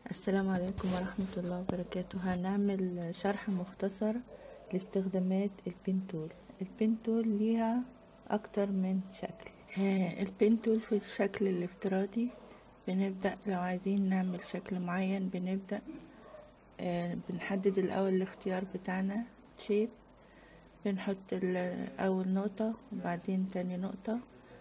السلام عليكم ورحمة الله وبركاته هنعمل شرح مختصر لاستخدامات البنتول البنتول ليها أكتر من شكل آه، البنتول في الشكل الافتراضي بنبدأ لو عايزين نعمل شكل معين بنبدأ آه، بنحدد الأول الاختيار بتاعنا شيب بنحط أول نقطة وبعدين تاني نقطة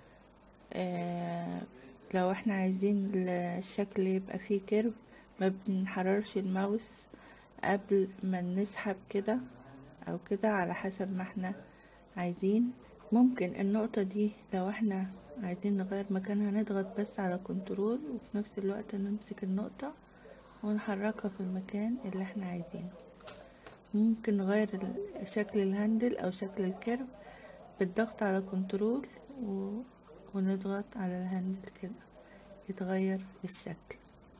آه، لو احنا عايزين الشكل يبقى فيه كيرف ما بنحررش الماوس قبل ما نسحب كده او كده على حسب ما احنا عايزين ممكن النقطة دي لو احنا عايزين نغير مكانها نضغط بس على كنترول وفي نفس الوقت نمسك النقطة ونحركها في المكان اللي احنا عايزينه ممكن نغير شكل الهاندل او شكل الكيرف بالضغط على كنترول و... ونضغط على الهاندل كده يتغير الشكل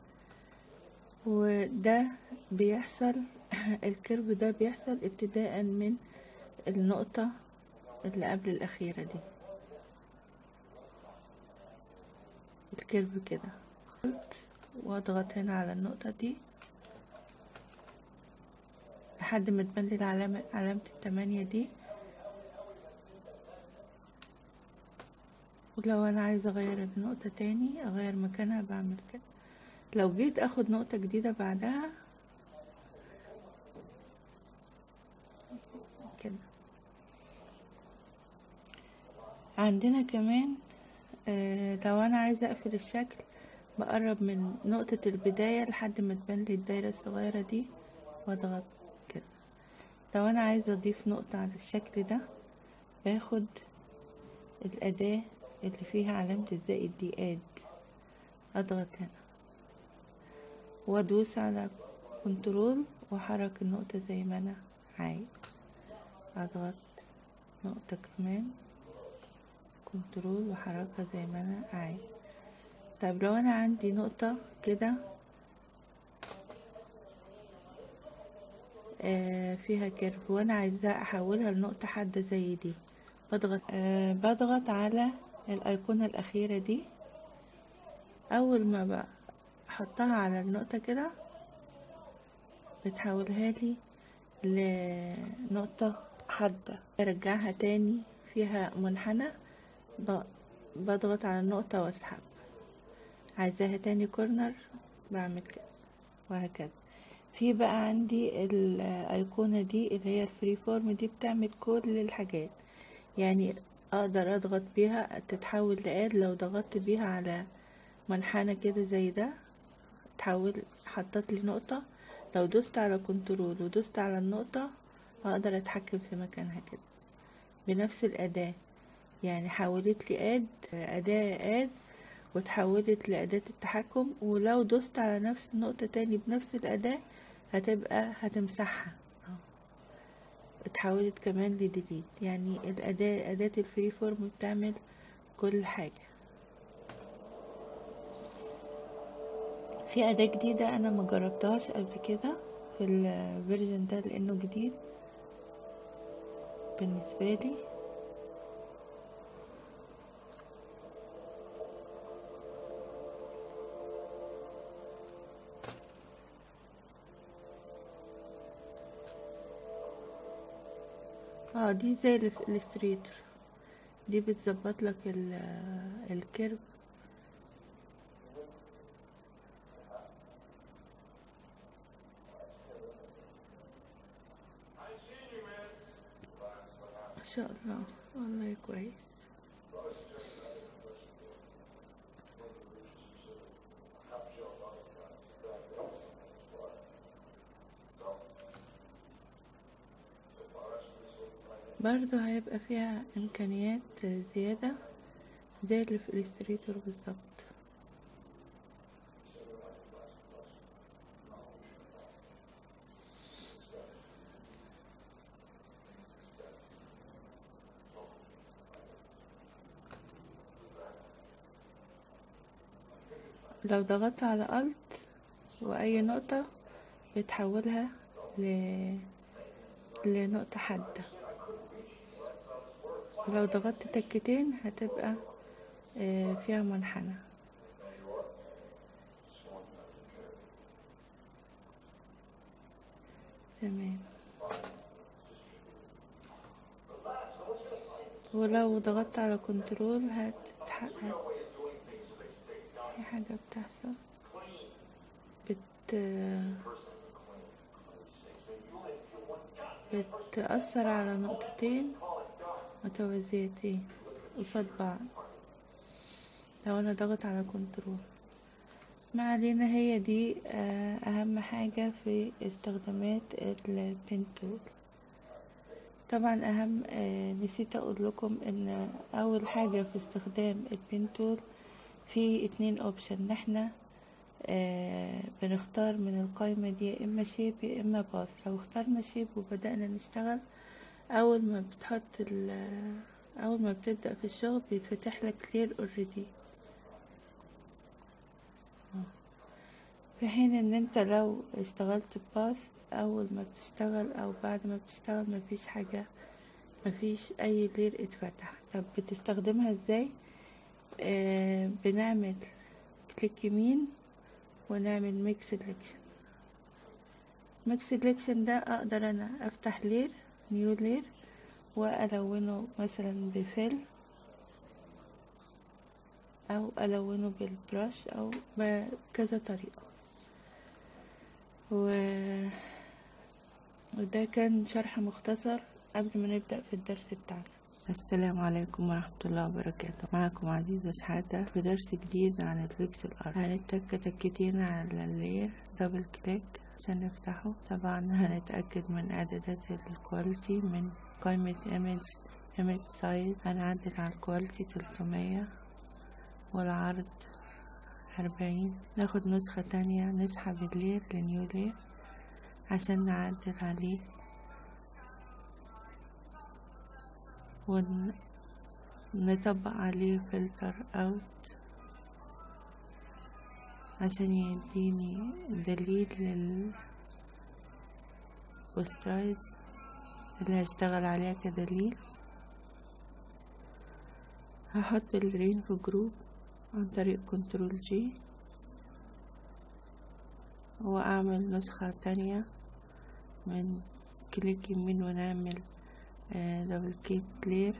وده بيحصل الكيرف ده بيحصل ابتداء من النقطة اللي قبل الأخيرة دي الكيرف كده واضغط هنا على النقطة دي لحد ما تبان لي العلامة علامة التمانية دي ولو انا عايزة اغير النقطة تاني اغير مكانها بعمل كده لو جيت اخد نقطة جديدة بعدها كده عندنا كمان آه لو انا عايزة اقفل الشكل بقرب من نقطة البداية لحد ما تبان لي الدايرة الصغيرة دي واضغط كده لو انا عايزة اضيف نقطة على الشكل ده باخد الأداة اللي فيها علامة الزائد دي اد اضغط هنا وادوس على كنترول واحرك النقطة زي ما انا عايز اضغط نقطة كمان كنترول واحركها زي ما انا عايز طيب لو انا عندي نقطة كده آه فيها كيرف وانا عايزة احولها لنقطة حادة زي دي بضغط آه بضغط على الايقونة الاخيرة دي اول ما بقى احطها على النقطة كده بتحولها لي لنقطة حادة ارجعها تاني فيها منحنى بضغط على النقطة واسحب عايزاها تاني كورنر بعمل كده وهكذا في بقى عندي الايقونة دي اللي هي الفري فورم دي بتعمل كل الحاجات يعني اقدر اضغط بيها تتحول لاد لو ضغطت بيها على منحنى كده زي ده تحول حطت لي نقطة لو دوست على كنترول ودوست على النقطة اقدر اتحكم في مكانها كده بنفس الاداة يعني حولت لي اد اداة اد وتحولت لأداة التحكم ولو دوست على نفس النقطة تاني بنفس الأداة هتبقى هتمسحها اتحولت كمان لديليت يعني الأداة أداة الفري فورم بتعمل كل حاجة في أداة جديدة أنا ما جربتهاش قبل كده في الفيرجن ده لأنه جديد بالنسبة لي اه دي زي الالستريتور دي بتظبط لك الكيرف ما شاء الله والله كويس برضو هيبقى فيها امكانيات زيادة زي اللي في الستريتور بالظبط لو ضغطت على الت واي نقطة بتحولها ل... لنقطة حادة ولو ضغطت تكتين هتبقى فيها منحنى تمام ولو ضغطت على كنترول هتتحقق في حاجة بتحصل بت بتأثر على نقطتين متوازيتين قصاد بعض لو انا ضغط على كنترول ما علينا هي دي آه، اهم حاجة في استخدامات البين تول طبعا اهم آه، نسيت اقول لكم ان اول حاجة في استخدام البين تول في اتنين اوبشن ان احنا آه، بنختار من القائمة دي يا اما شيب يا اما باث لو اخترنا شيب وبدأنا نشتغل اول ما بتحط ال- اول ما بتبدأ في الشغل بيتفتح لك كلير اوريدي في حين ان انت لو اشتغلت باث اول ما بتشتغل او بعد ما بتشتغل مفيش حاجة مفيش اي لير اتفتح طب بتستخدمها ازاي آه بنعمل كليك يمين ونعمل ميكس سelection ميكس سelection ده اقدر انا افتح لير نيو لير والونه مثلا بفيل او الونه بالبرش او بكذا طريقة و... وده كان شرح مختصر قبل ما نبدأ في الدرس بتاعنا السلام عليكم ورحمة الله وبركاته معكم عزيزة شحاتة في درس جديد عن البيكسل ارت هنتك تكتين على اللير دبل كليك عشان نفتحه طبعا هنتأكد من اعدادات الكواليتي من قائمة ايمج ايمج سايز هنعدل على الكواليتي 300 والعرض أربعين ناخد نسخة تانية نسحب اللير لنيو لير عشان نعدل عليه ونطبق عليه فلتر اوت عشان يديني دليل للبوسترايز اللي هشتغل عليها كدليل هحط الرين في جروب عن طريق كنترول جي واعمل نسخة تانية من كليك يمين ونعمل دبل كيت لير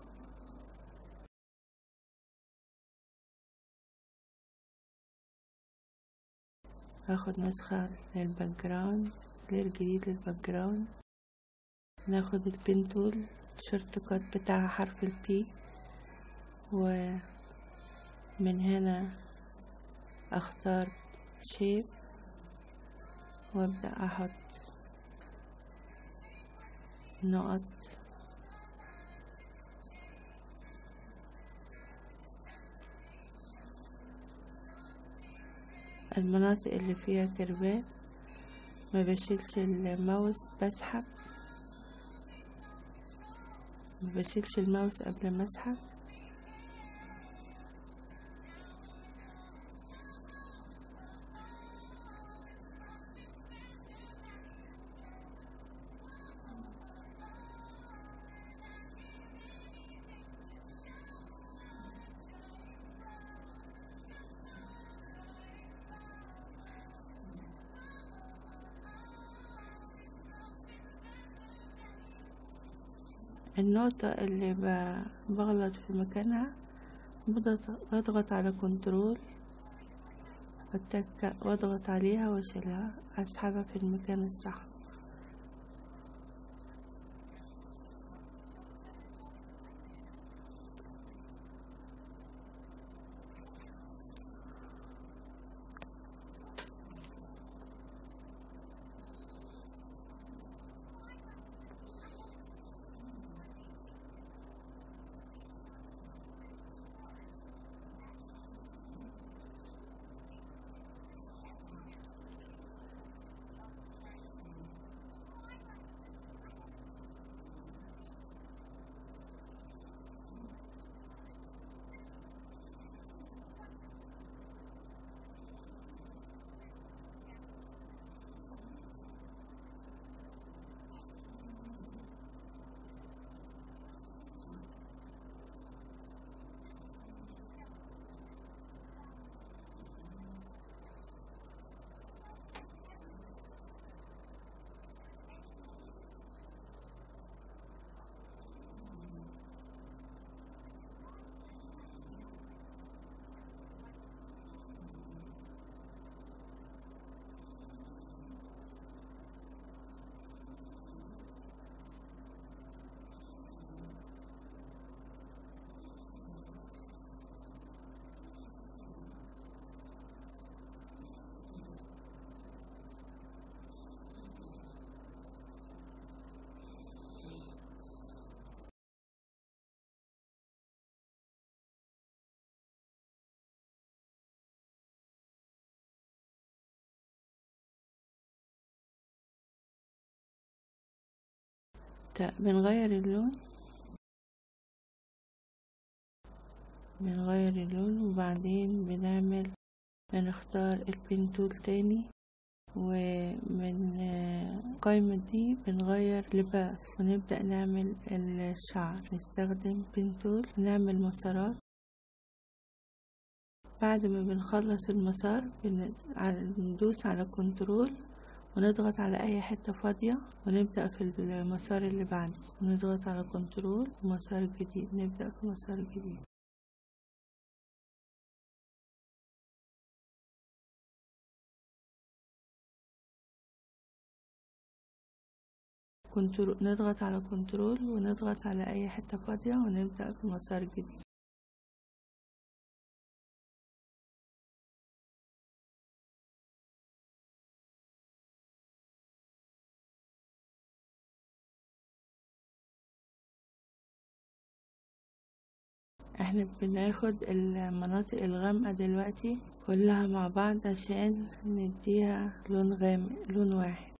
هاخد نسخة للباك جراوند لير جديد للباك جراوند ناخد البين تول الشورت كات بتاعها حرف البي ومن هنا اختار شيب وابدأ احط نقط المناطق اللي فيها كيرفات ما بشيلش الماوس بسحب ما بشيلش الماوس قبل ما اسحب النقطة اللي بغلط في مكانها بضغط على كنترول واتك واضغط عليها واشيلها اسحبها في المكان الصح بنبدأ بنغير اللون بنغير اللون وبعدين بنعمل بنختار البين تول تاني ومن القايمة دي بنغير لباس ونبدأ نعمل الشعر نستخدم بين تول ونعمل مسارات بعد ما بنخلص المسار بندوس على كنترول ونضغط على اي حتة فاضية ونبدأ في المسار اللي بعده ونضغط على كنترول ومسار جديد نبدأ في مسار جديد كنترول نضغط على كنترول ونضغط على اي حتة فاضية ونبدأ في مسار جديد احنا بناخد المناطق الغامقة دلوقتي كلها مع بعض عشان نديها لون غامق لون واحد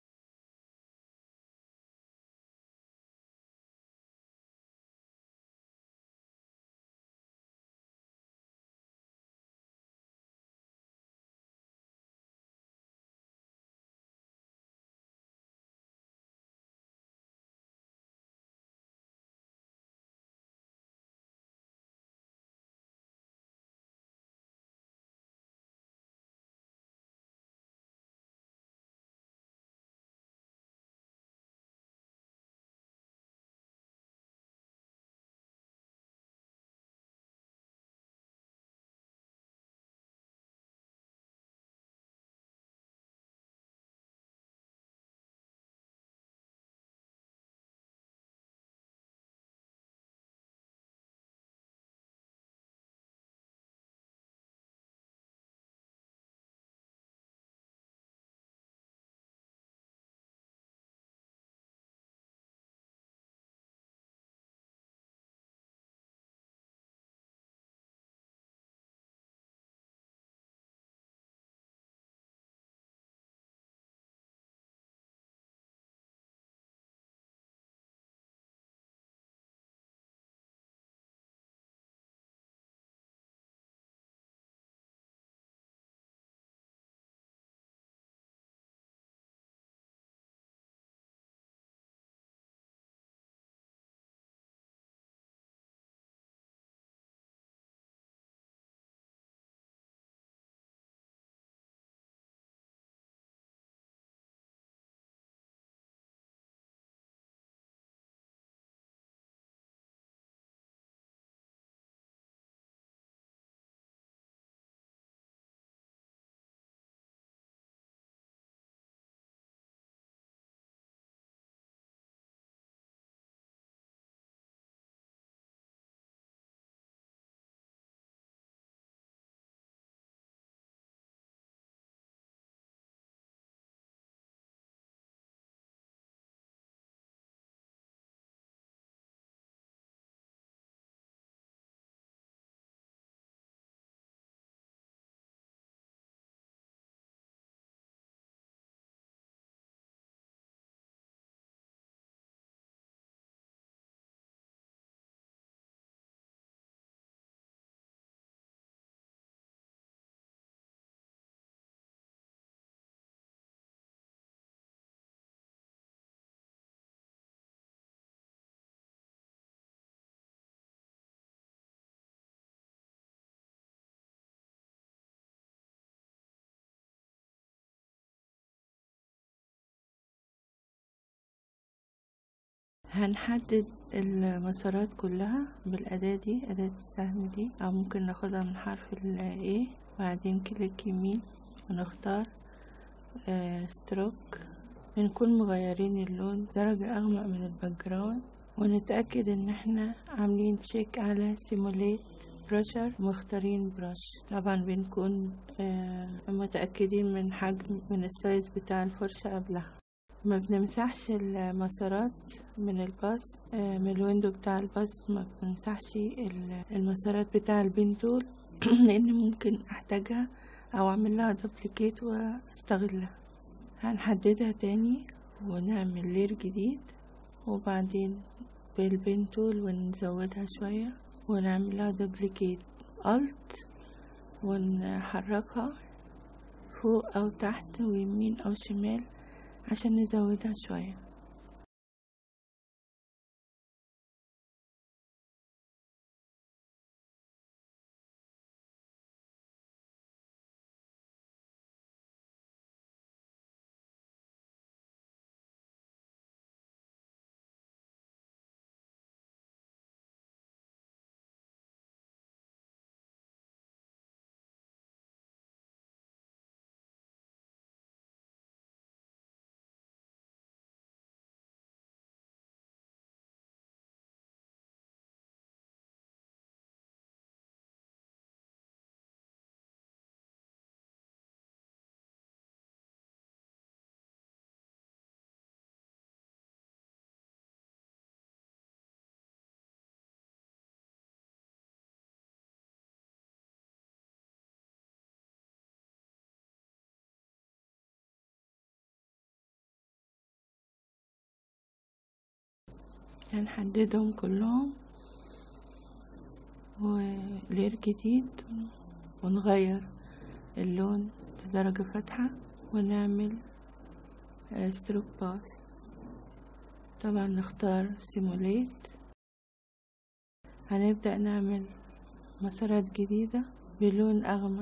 هنحدد المسارات كلها بالأداة دي أداة السهم دي أو ممكن ناخدها من حرف ال A بعدين كليك يمين ونختار ستروك بنكون مغيرين اللون درجة أغمق من الباك جراوند ونتأكد ان احنا عاملين تشيك على سيموليت برشر مختارين برش طبعا بنكون متأكدين من حجم من السايز بتاع الفرشة قبلها ما بنمسحش المسارات من الباص من الويندو بتاع الباص ما بنمسحش المسارات بتاع البنتول لان ممكن احتاجها او اعمل لها دوبليكيت واستغلها هنحددها تاني ونعمل لير جديد وبعدين بالبين تول ونزودها شوية ونعملها دوبليكيت الت ونحركها فوق او تحت ويمين او شمال عشان نزودها شوية هنحددهم كلهم ولير جديد ونغير اللون لدرجة فاتحة ونعمل ستروك باث طبعا نختار سيموليت هنبدأ نعمل مسارات جديدة بلون أغمق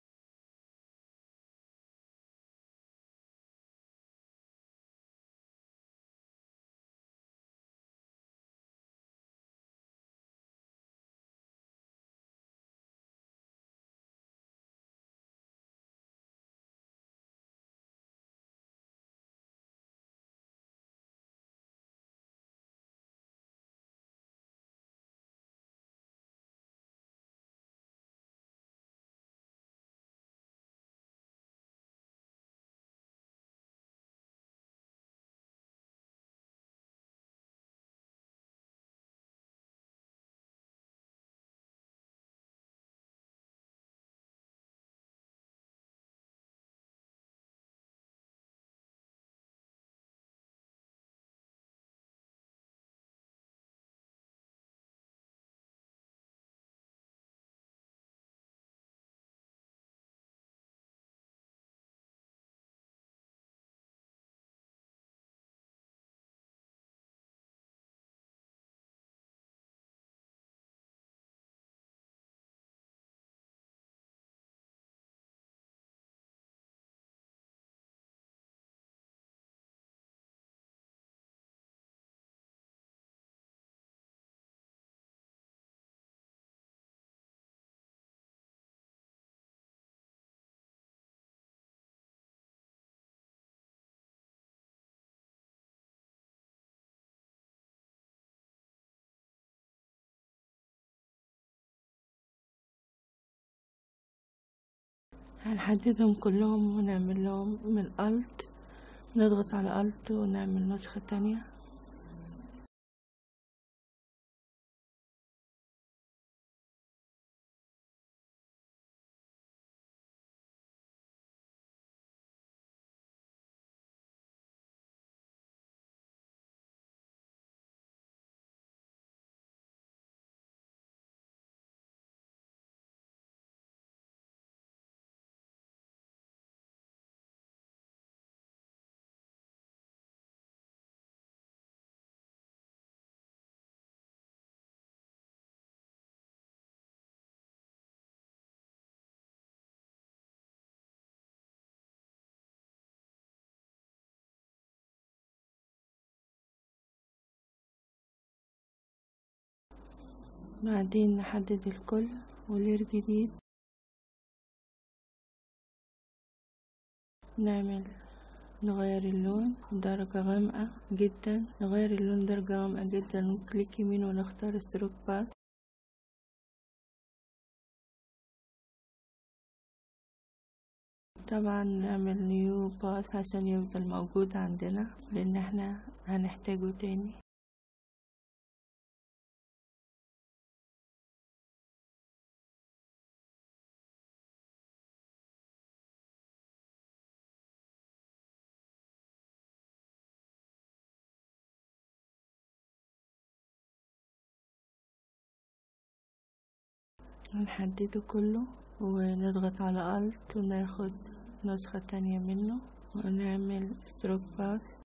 هنحددهم كلهم ونعمل لهم من الت نضغط على الت ونعمل نسخة تانية بعدين نحدد الكل ولير جديد نعمل نغير اللون درجة غامقة جدا نغير اللون درجة غامقة جدا ونكليك يمين ونختار ستروك باس طبعا نعمل نيو باث عشان يفضل موجود عندنا لان احنا هنحتاجه تاني هنحدده كله ونضغط على الت وناخد نسخة تانية منه ونعمل ستروك باث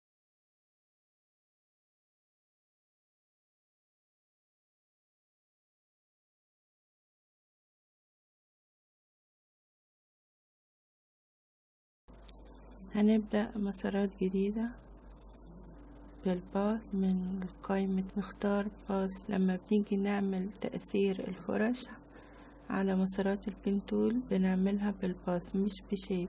هنبدأ مسارات جديدة بالباث من قائمة نختار باث لما بنيجي نعمل تأثير الفرش على مسارات البنتول بنعملها بالباث مش بشيب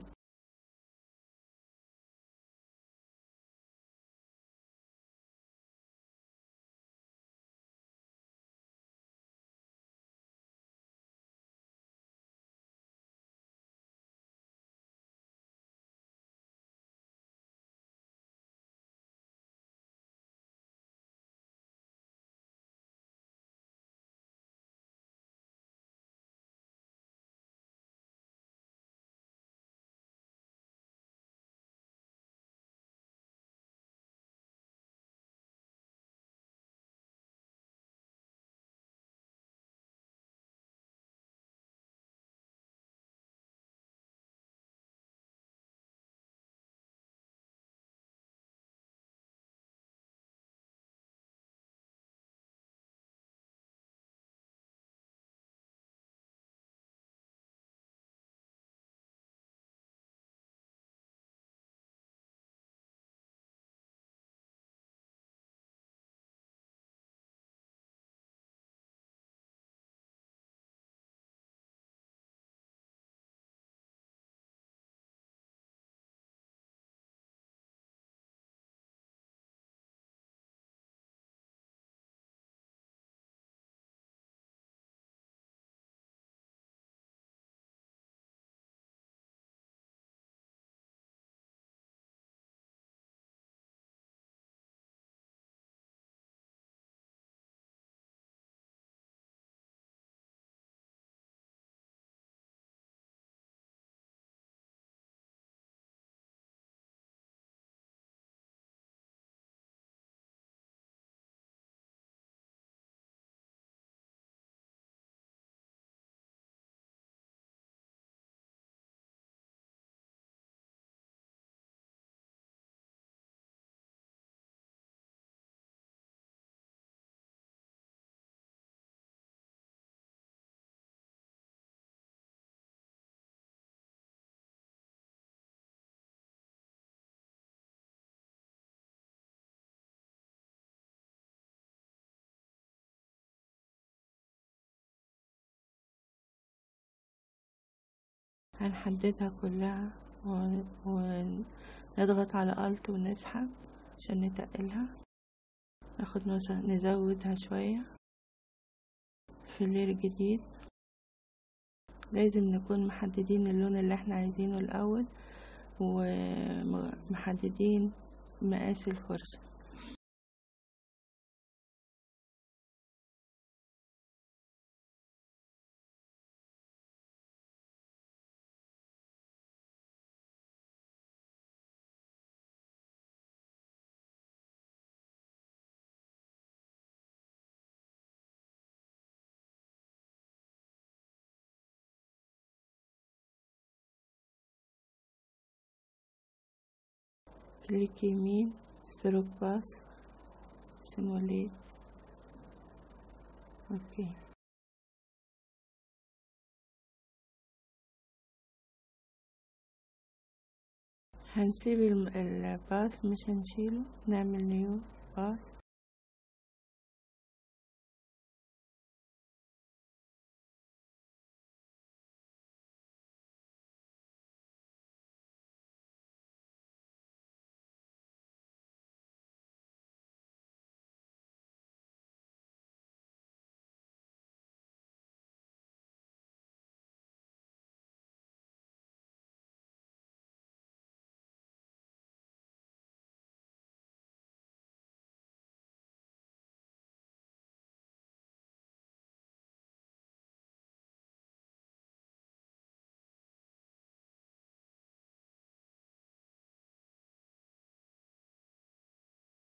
هنحددها كلها ونضغط على الت ونسحب عشان نتقلها ناخد مثلا نزودها شوية في اللير الجديد لازم نكون محددين اللون اللي احنا عايزينه الاول ومحددين مقاس الفرشة كليك يمين ستروك باث سيموليت اوكي هنسيب الباث مش هنشيله نعمل نيو باث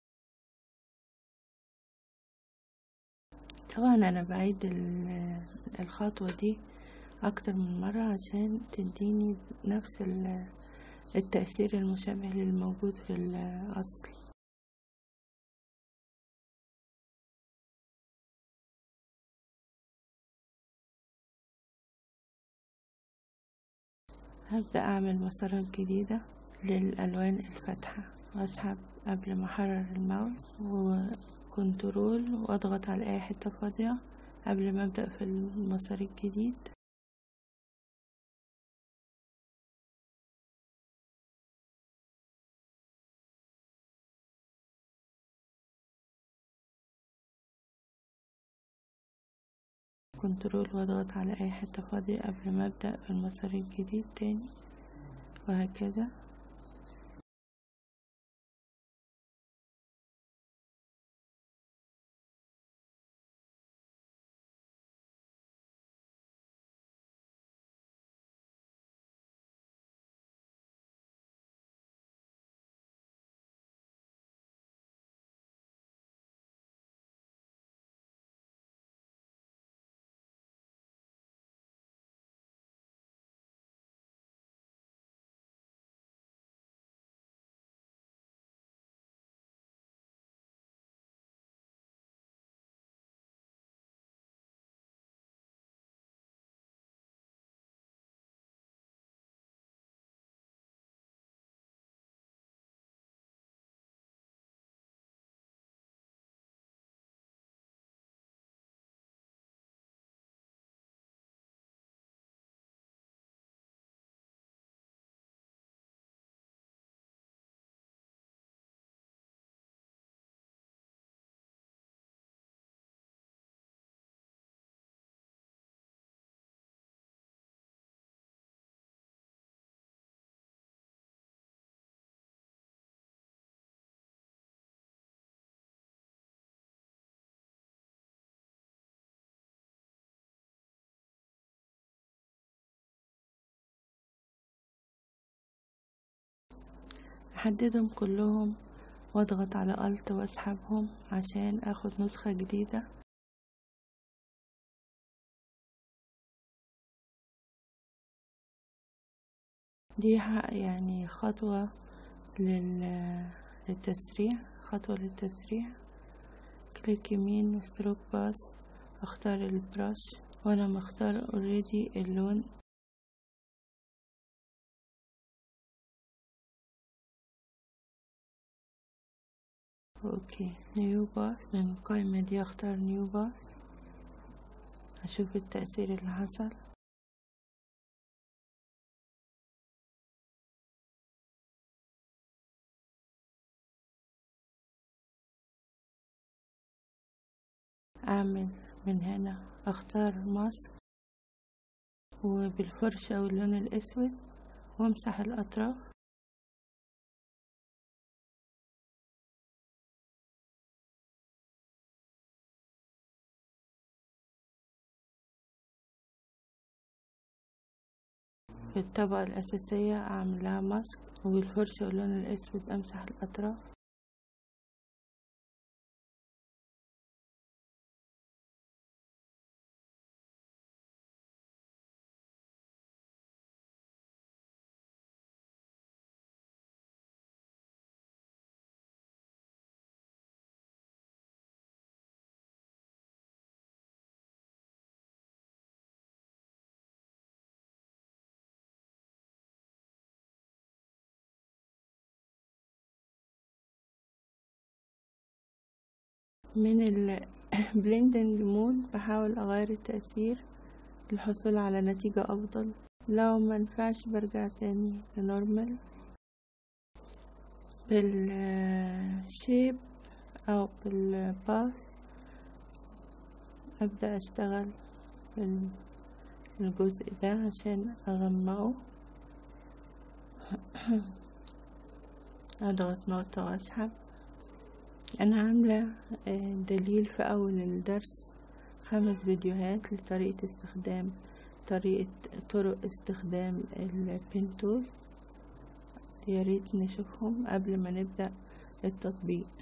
طبعا انا بعيد الخطوة دي أكتر من مرة عشان تديني نفس التأثير المشابه للموجود في الأصل هبدأ أعمل مسارات جديدة للألوان الفاتحة وأسحب قبل ما أحرر الماوس وكنترول وأضغط على أي حتة فاضية قبل ما أبدأ في المسار الجديد كنترول واضغط على اي حتة فاضية قبل ما ابدأ في المسار الجديد تاني وهكذا احددهم كلهم واضغط على الت واسحبهم عشان اخد نسخة جديدة دي يعني خطوة للتسريع خطوة للتسريع كليك يمين ستروك باس اختار البراش وانا مختار اوريدي اللون اوكي نيو باث من القائمة دي اختار نيو باث اشوف التأثير اللي حصل اعمل من هنا اختار ماسك وبالفرشة واللون الاسود وامسح الاطراف في الطبقة الأساسية أعملها ماسك وبالفرشة واللون الأسود أمسح الأطراف من البليندنج مود بحاول اغير التأثير للحصول على نتيجة افضل لو منفعش برجع تاني لنورمال بالشيب او بالباث ابدأ اشتغل في الجزء ده عشان اغمقه اضغط نقطة واسحب انا عاملة دليل في اول الدرس خمس فيديوهات لطريقة استخدام طريقة طرق استخدام البنتول ياريت نشوفهم قبل ما نبدأ التطبيق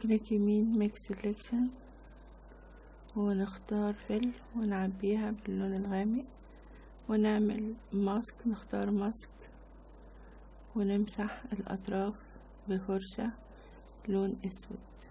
كليك يمين ميك سيلكشن ونختار فيل ونعبيها باللون الغامق ونعمل ماسك نختار ماسك ونمسح الأطراف بفرشة لون أسود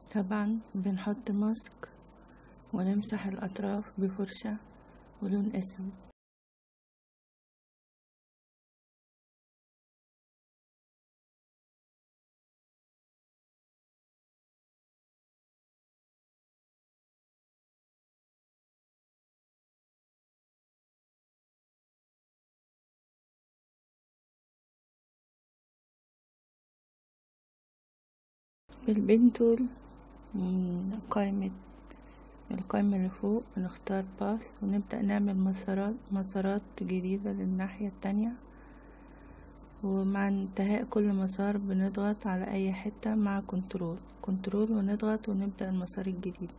طبعا بنحط ماسك ونمسح الأطراف بفرشة ولون أسود بالبنتول من قائمة القائمة اللي فوق بنختار باث ونبدأ نعمل مسارات مسارات جديدة للناحية التانية ومع انتهاء كل مسار بنضغط على أي حتة مع كنترول كنترول ونضغط ونبدأ المسار الجديد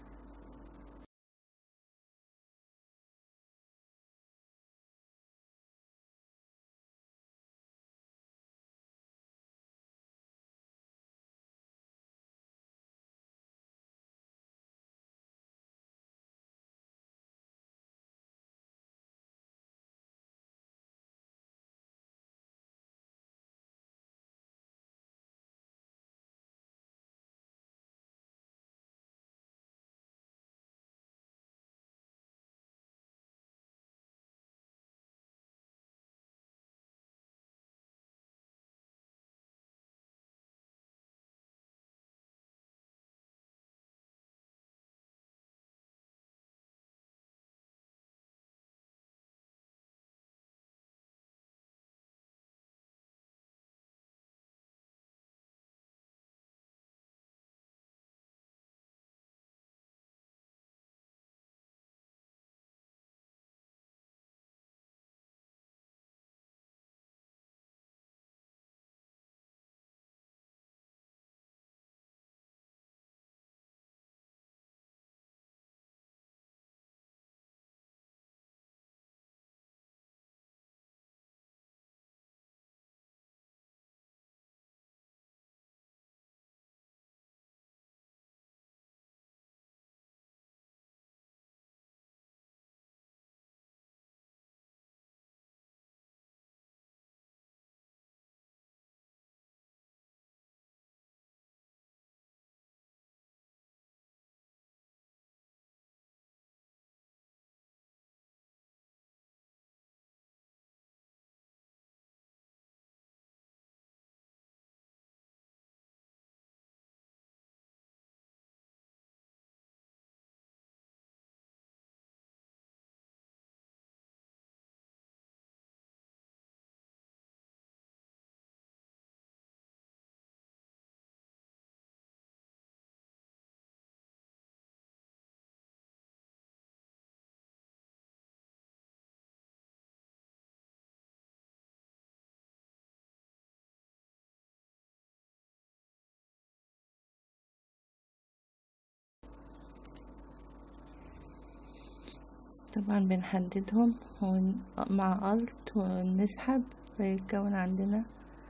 طبعا بنحددهم ون... مع الت ونسحب فيتكون عندنا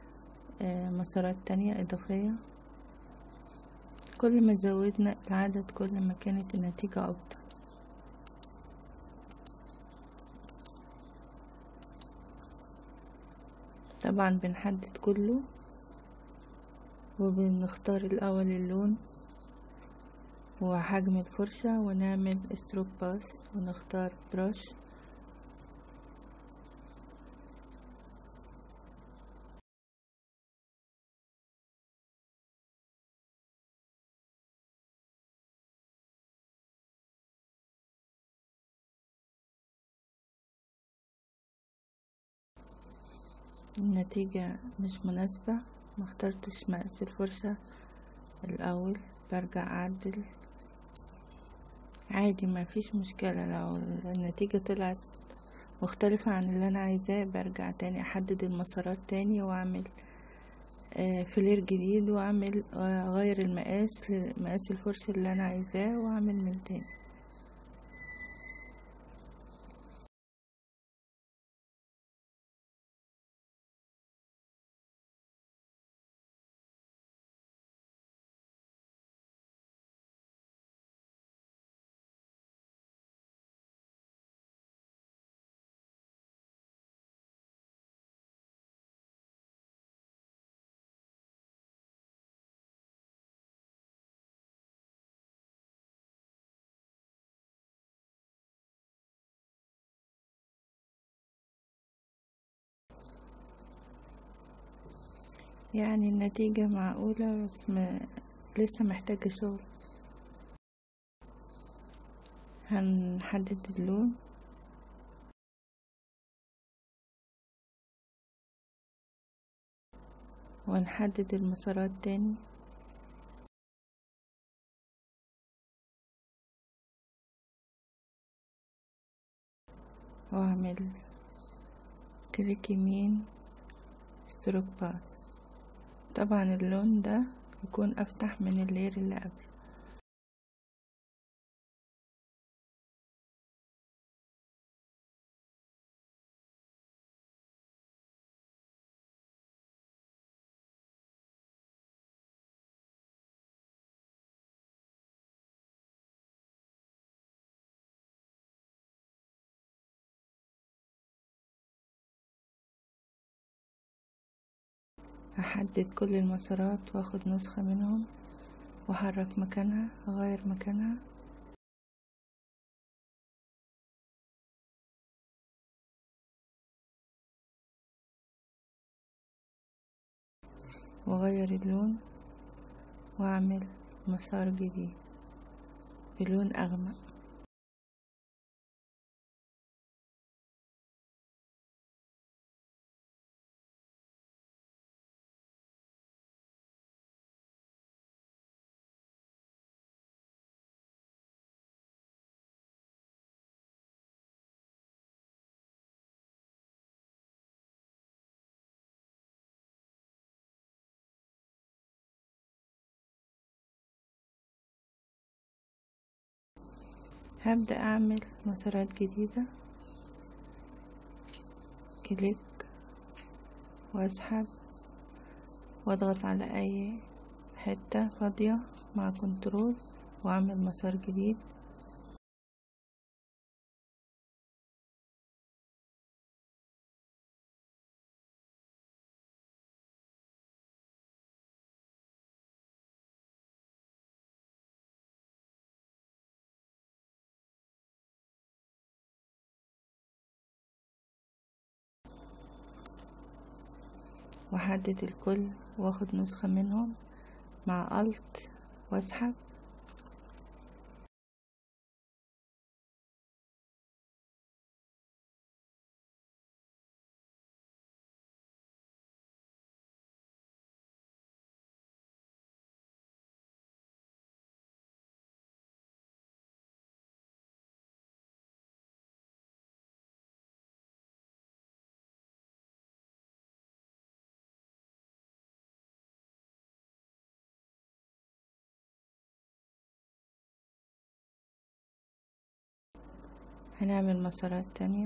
مسارات تانية إضافية كل ما زودنا العدد كل ما كانت النتيجة أفضل طبعا بنحدد كله وبنختار الأول اللون وحجم الفرشة ونعمل ستروك باس ونختار براش النتيجة مش مناسبة مخترتش مقاس الفرشة الأول برجع أعدل عادي مفيش مشكلة لو النتيجة طلعت مختلفة عن اللي أنا عايزاه برجع تاني أحدد المسارات تاني وأعمل فلير جديد وأعمل أغير المقاس مقاس الفرشة اللي أنا عايزاه وأعمل من تاني يعني النتيجة معقولة بس ما لسه محتاجة شغل هنحدد اللون ونحدد المسارات تاني واعمل كليك يمين ستروك باث طبعا اللون ده يكون افتح من اللير اللي قبل هحدد كل المسارات واخد نسخة منهم واحرك مكانها اغير مكانها واغير اللون واعمل مسار جديد بلون اغمق هبدأ أعمل مسارات جديدة كليك وأسحب وأضغط على أي حتة فاضية مع كنترول وأعمل مسار جديد واحدد الكل واخد نسخة منهم مع الت واسحب هنعمل مسارات تانية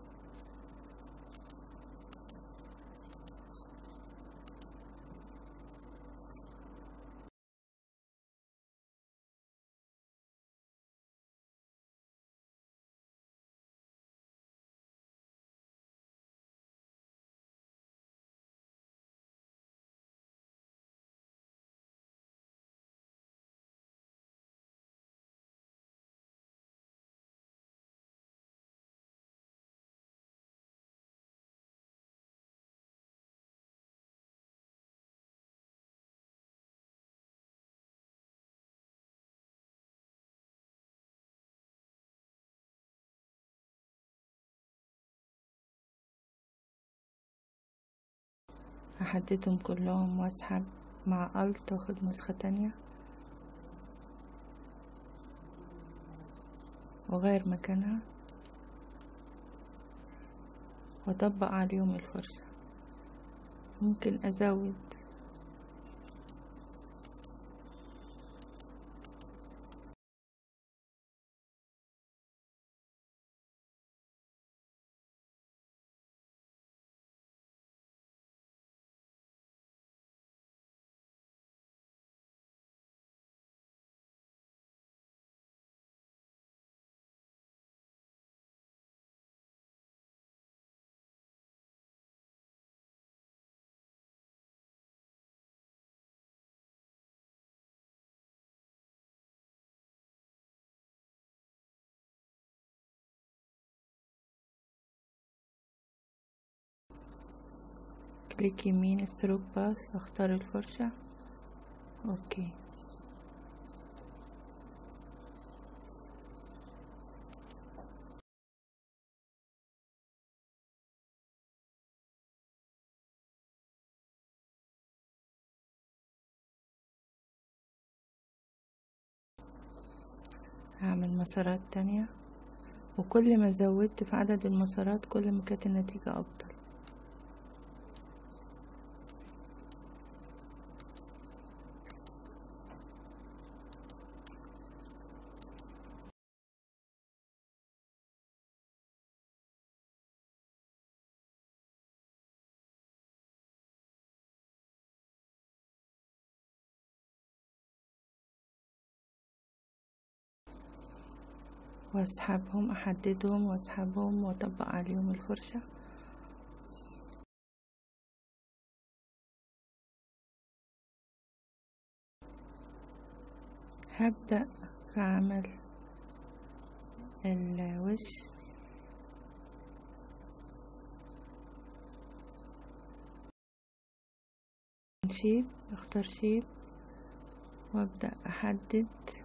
هحددهم كلهم واسحب مع الت واخد نسخة تانية واغير مكانها واطبق عليهم الفرشة ممكن ازود كليك يمين ستروك باث اختار الفرشة اوكي هعمل مسارات تانية وكل ما زودت في عدد المسارات كل ما كانت النتيجة أفضل واسحبهم احددهم واسحبهم واطبق عليهم الفرشة هبدأ في عمل الوش شيب اختار شيب وابدأ احدد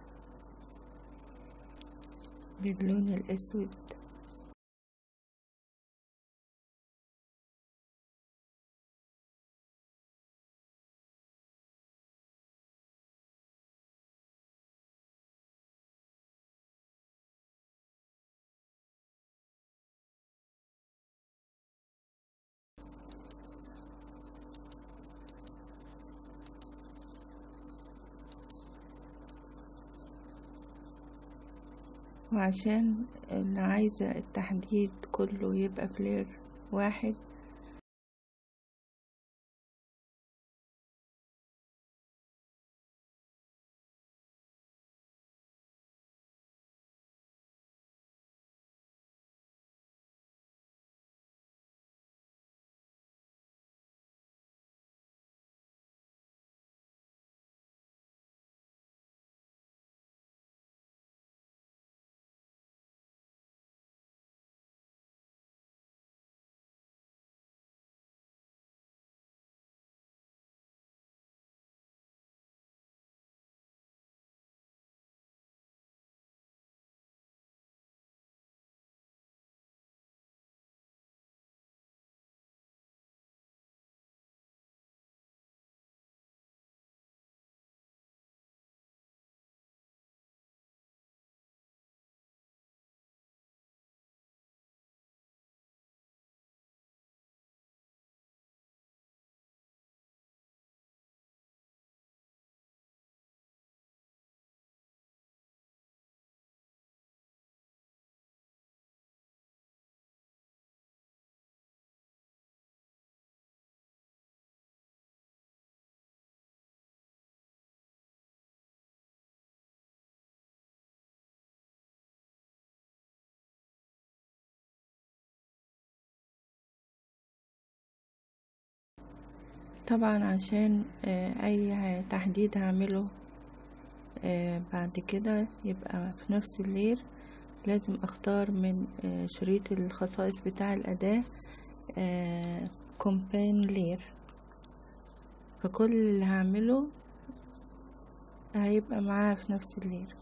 باللون الأسود وعشان اللي عايزة التحديد كله يبقى فلير واحد طبعا عشان اي تحديد هعمله بعد كده يبقى في نفس اللير لازم اختار من شريط الخصائص بتاع الاداة كومبين لير فكل اللي هعمله هيبقى معاه في نفس اللير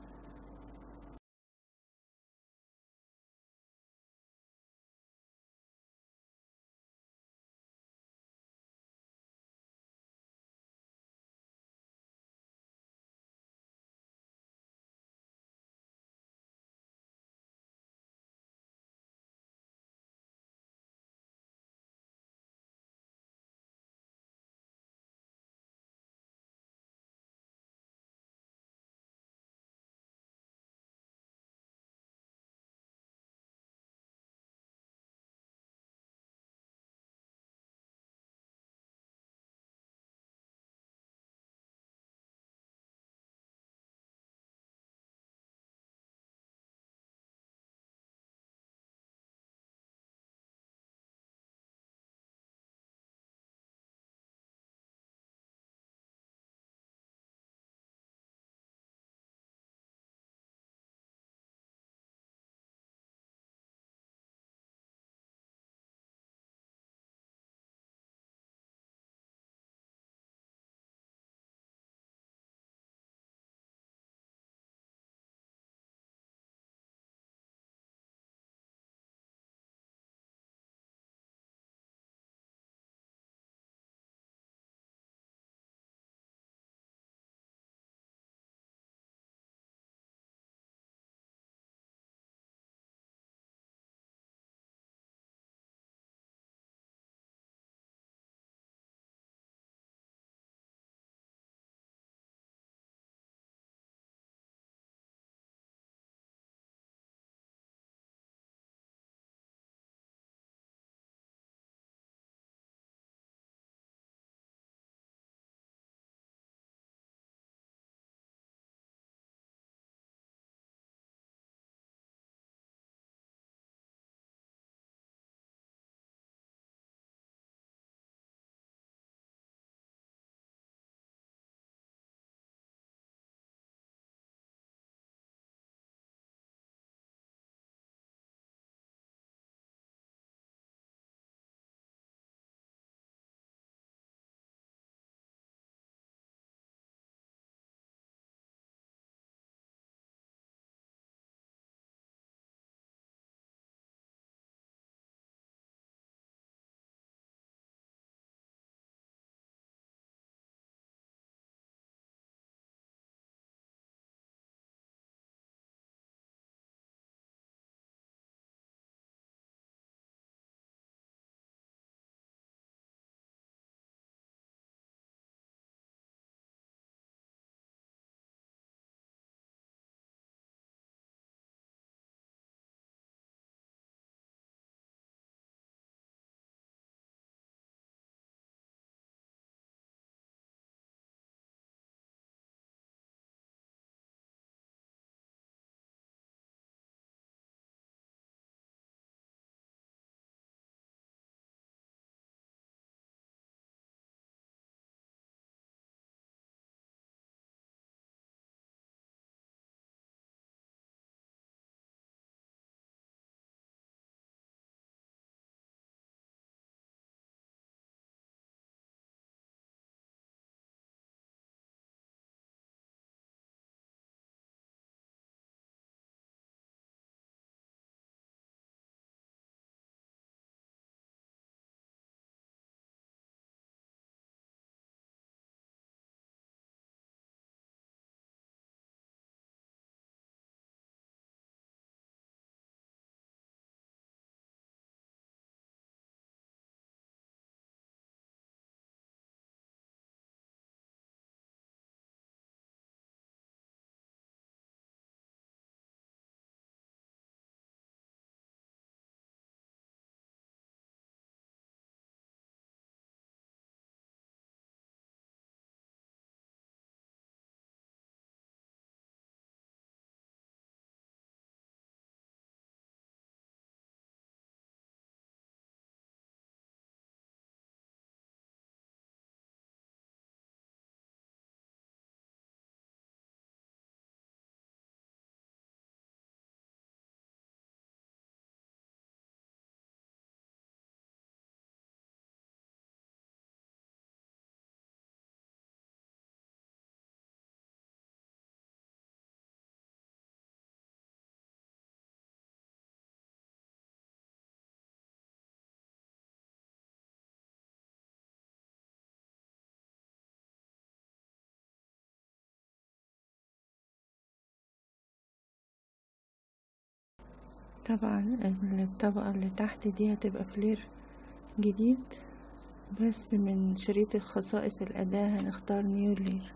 طبعا الطبقة اللي تحت دي هتبقى فلير جديد بس من شريط الخصائص الأداة هنختار نيو لير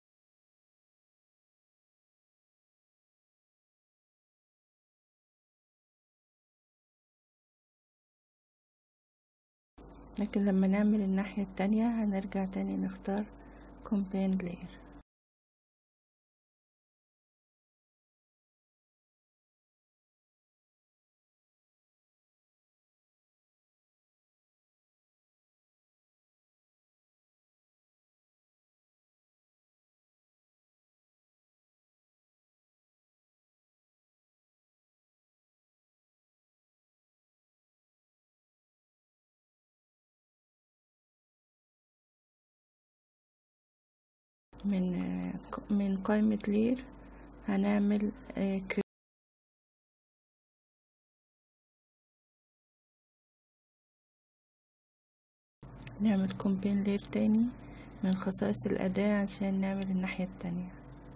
لكن لما نعمل الناحية التانية هنرجع تاني نختار كومبين لير من من قائمة لير هنعمل نعمل كومبين لير تاني من خصائص الأداة عشان نعمل الناحية التانية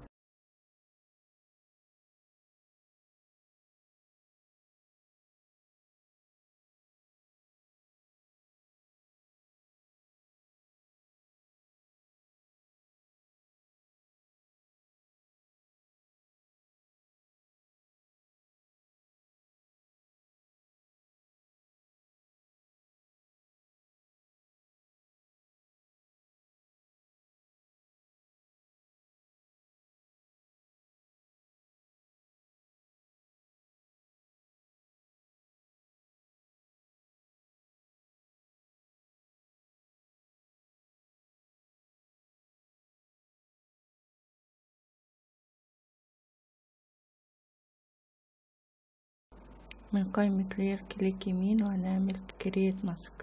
من قائمة لير كليك يمين وهنعمل كرييت ماسك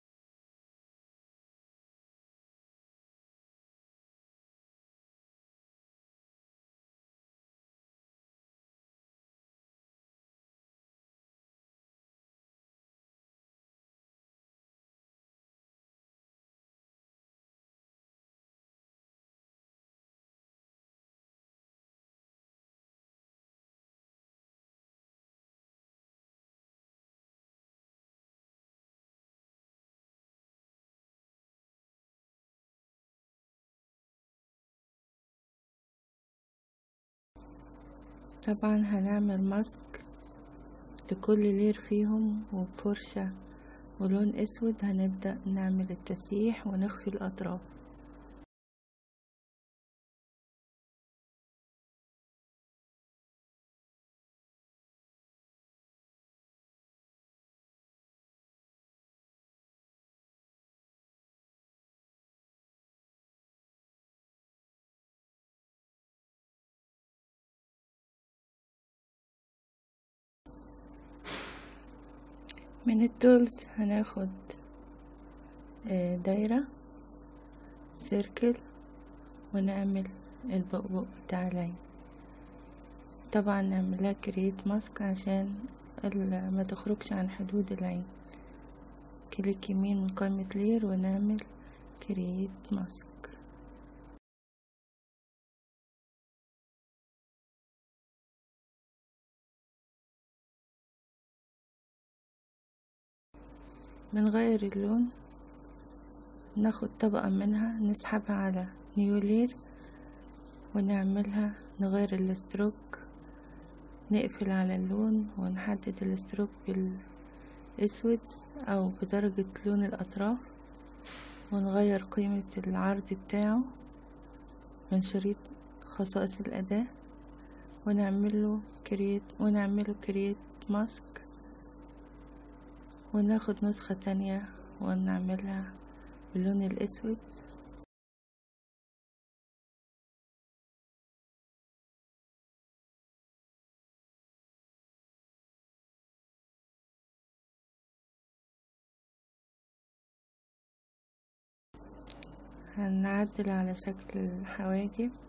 طبعا هنعمل ماسك لكل لير فيهم وبفرشة ولون اسود هنبدأ نعمل التسييح ونخفي الأطراف من التولز هناخد دايرة سيركل ونعمل البؤبؤ بتاع العين طبعا نعملها كرييت ماسك عشان ما تخرجش عن حدود العين كليك يمين من قائمة لير ونعمل كرييت ماسك بنغير اللون ناخد طبقة منها نسحبها على نيو لير ونعملها نغير الستروك نقفل على اللون ونحدد الستروك بالاسود او بدرجة لون الاطراف ونغير قيمة العرض بتاعه من شريط خصائص الاداة ونعمله كرييت ونعمله كرييت ماسك وناخد نسخة تانية ونعملها باللون الأسود هنعدل على شكل الحواجب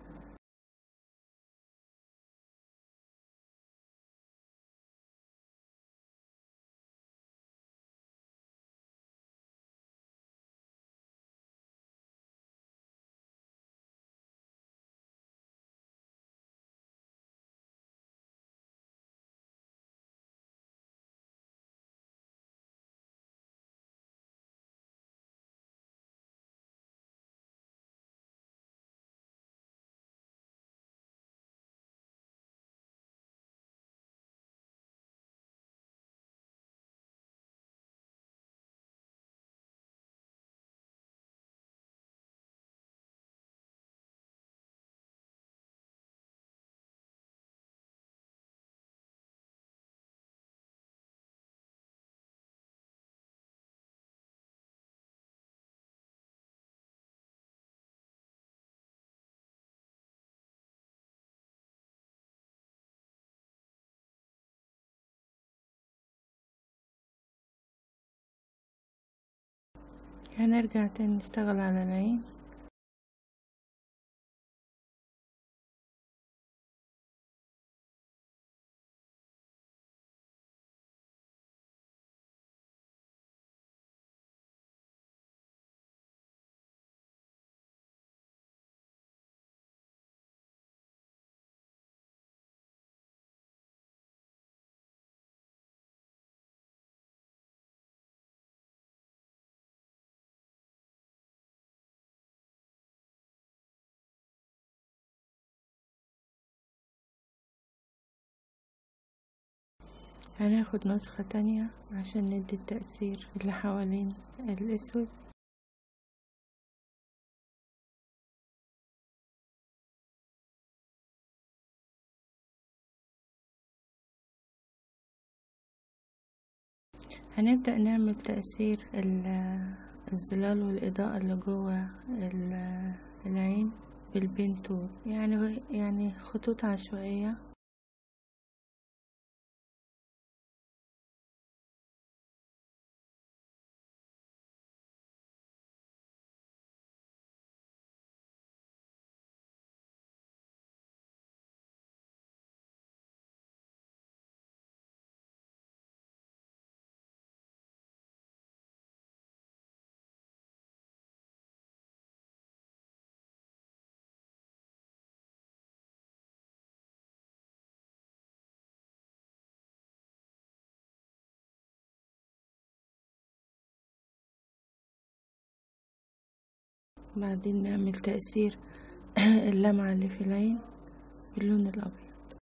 هنرجع تاني نشتغل على العين هناخد نسخة تانية عشان ندي التأثير اللي حوالين الأسود هنبدأ نعمل تأثير ال- الظلال والإضاءة اللي جوه ال- العين بالبنتول يعني يعني خطوط عشوائية بعدين نعمل تأثير اللمعة اللي في العين باللون الأبيض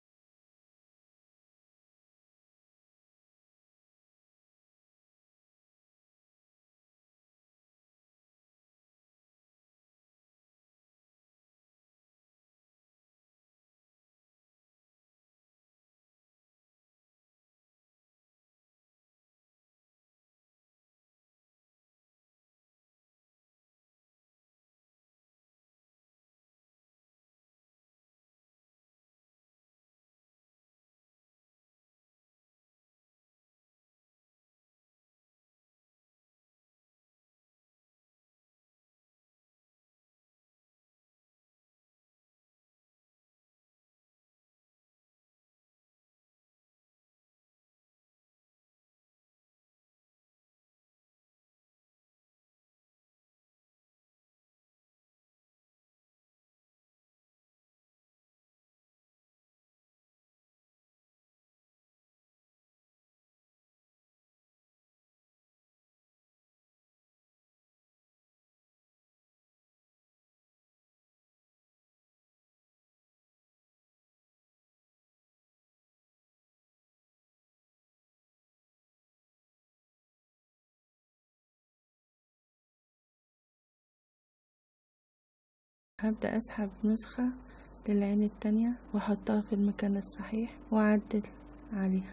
هبدأ أسحب نسخة للعين التانية وأحطها في المكان الصحيح وأعدل عليها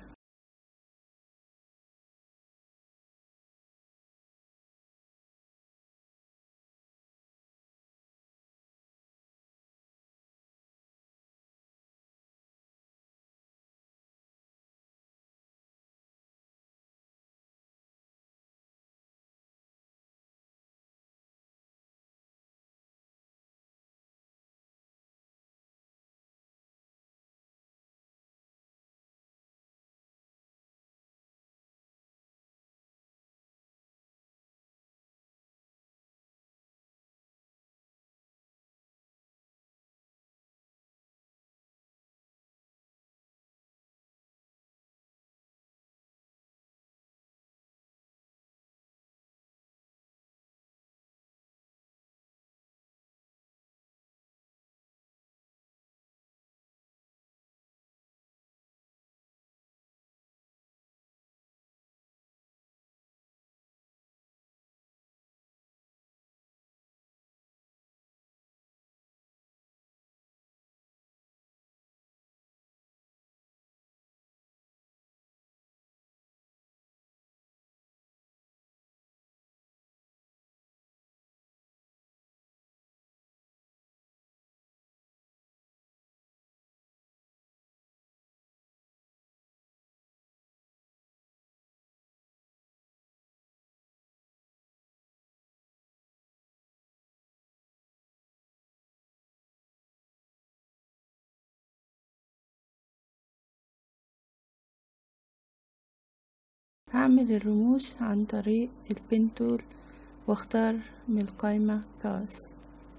هعمل الرموش عن طريق البين تول واختار من القايمة باس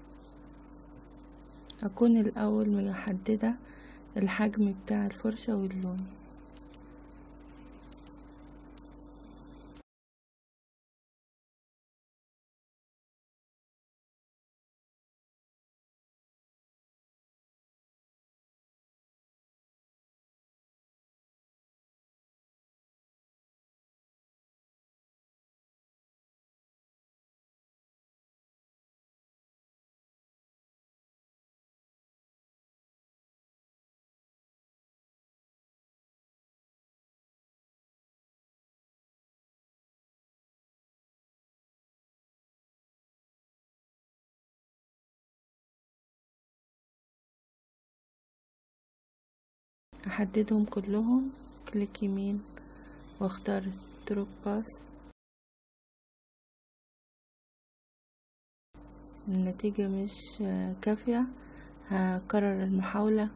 اكون الاول محددة الحجم بتاع الفرشة واللون احددهم كلهم كليك يمين واختار ستروك باس النتيجة مش كافية هكرر المحاولة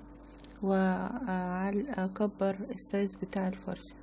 واكبر السايز بتاع الفرشة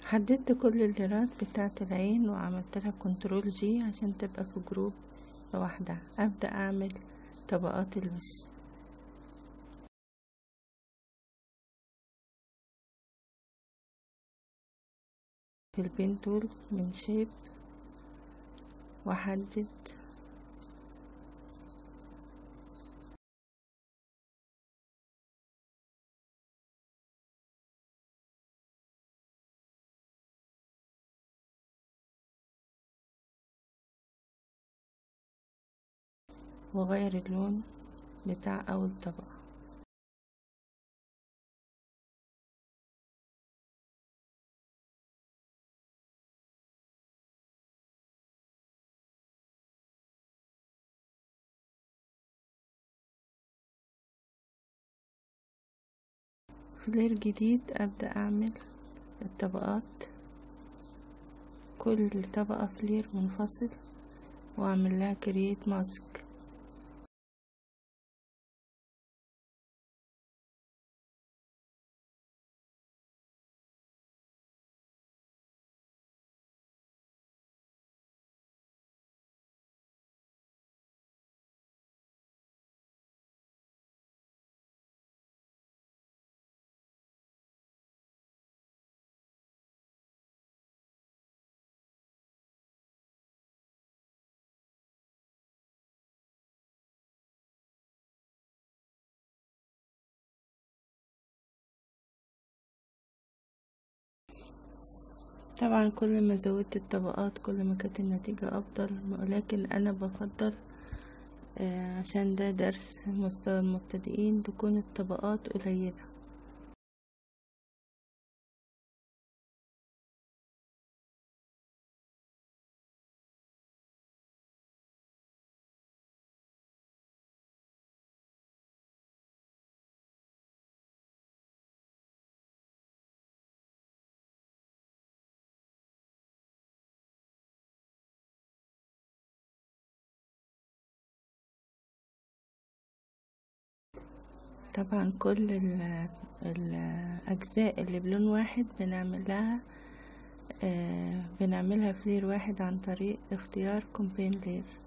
حددت كل الليرات بتاعة العين وعملت لها كنترول جي عشان تبقى في جروب لوحدها ابدأ اعمل طبقات الوش في البين تول من شيب واحدد واغير اللون بتاع اول طبقة فلير جديد ابدأ اعمل الطبقات كل طبقة فلير منفصل واعمل لها كرييت ماسك طبعا كل ما زودت الطبقات كل ما كانت النتيجة افضل ولكن انا بفضل آه، عشان ده درس مستوى المبتدئين تكون الطبقات قليلة طبعا كل ال- الأجزاء اللي بلون واحد بنعمل لها آه، بنعملها فلير واحد عن طريق اختيار كومبين لير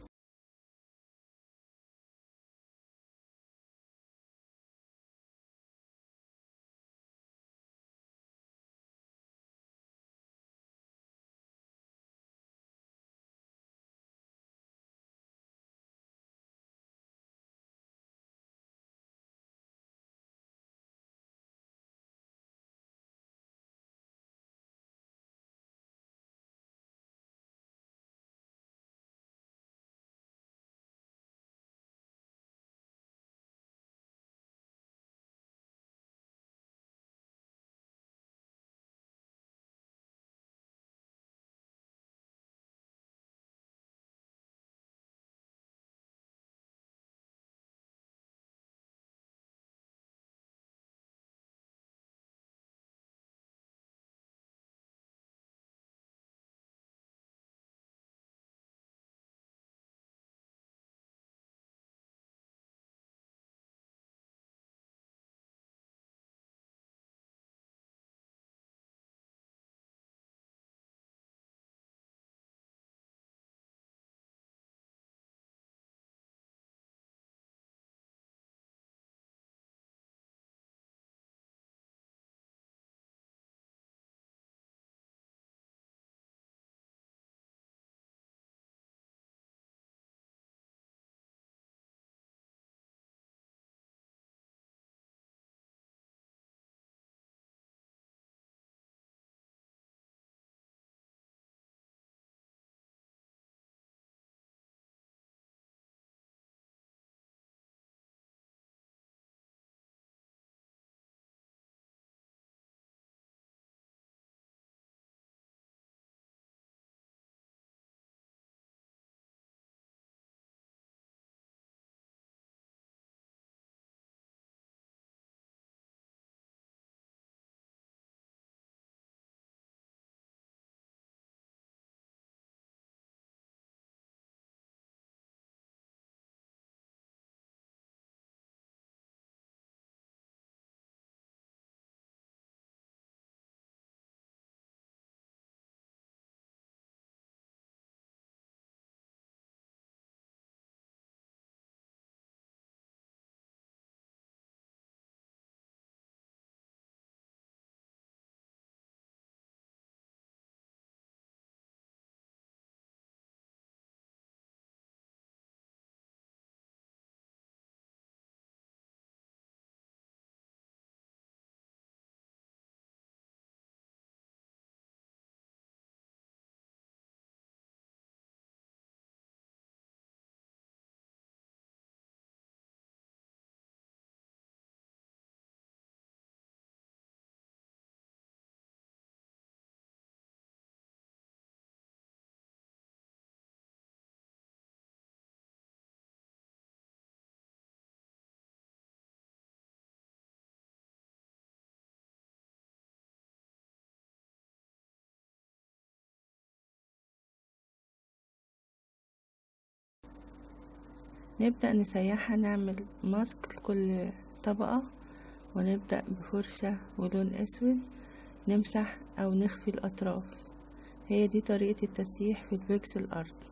نبدأ نسيحها نعمل ماسك لكل طبقة ونبدأ بفرشة ولون أسود نمسح أو نخفي الأطراف هي دي طريقة التسييح في البيكسل أرت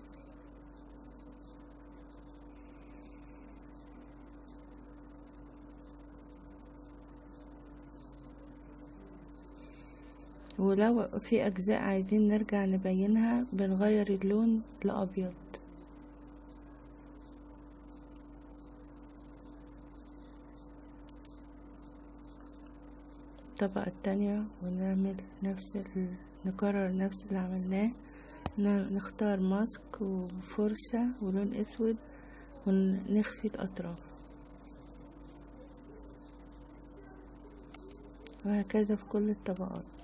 ولو في أجزاء عايزين نرجع نبينها بنغير اللون لأبيض الطبقة التانية ونعمل نفس ال... نكرر نفس اللي عملناه نختار ماسك وفرشة ولون اسود ونخفي الاطراف وهكذا في كل الطبقات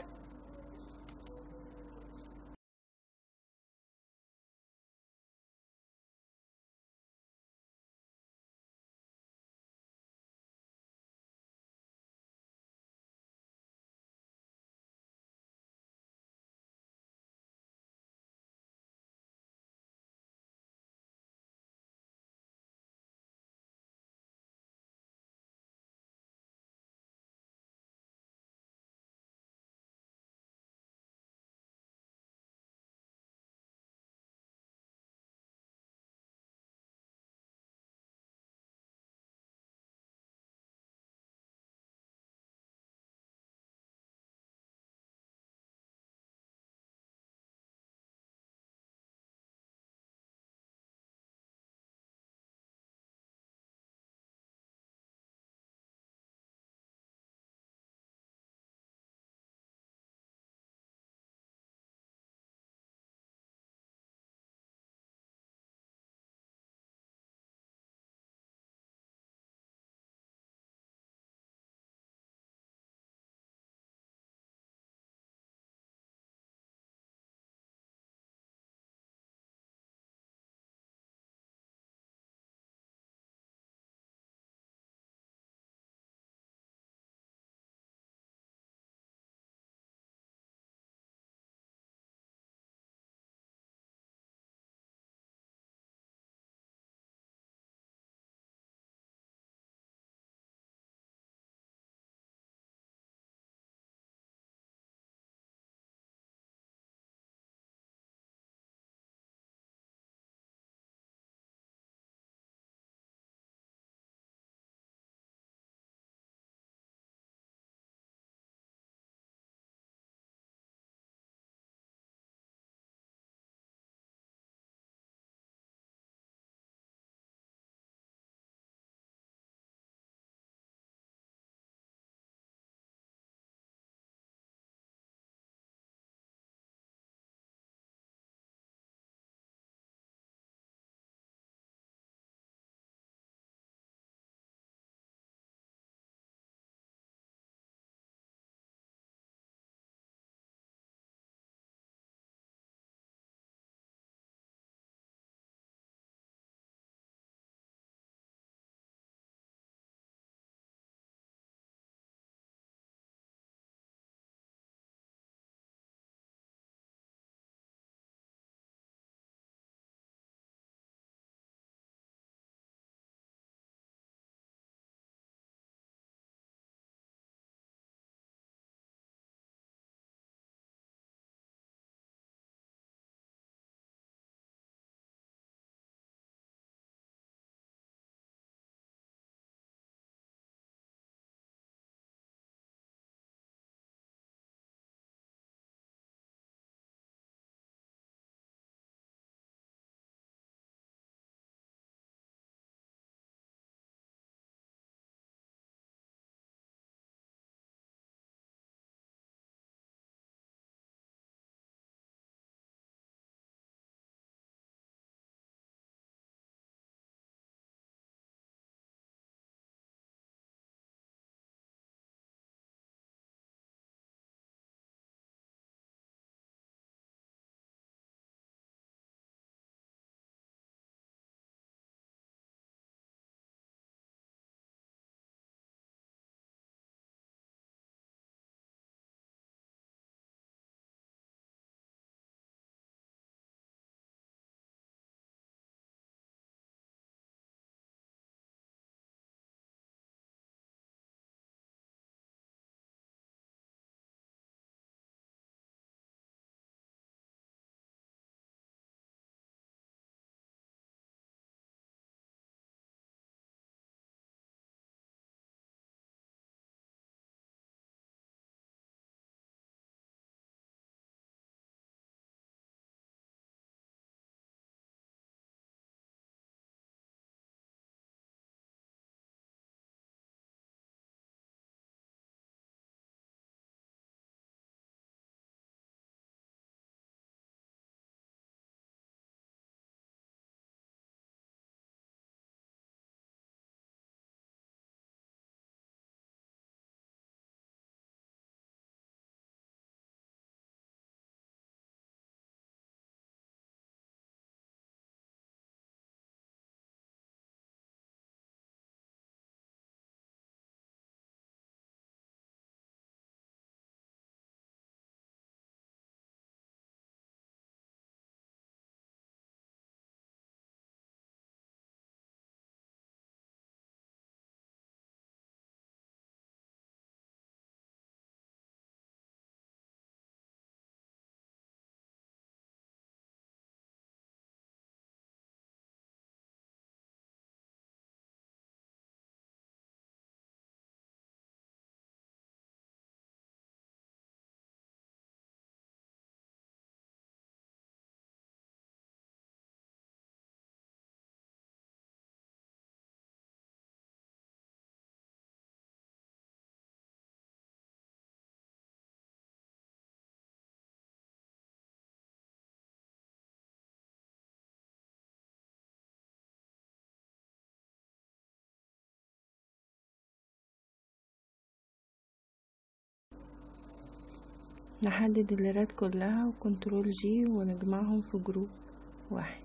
نحدد الليرات كلها وكنترول جي ونجمعهم في جروب واحد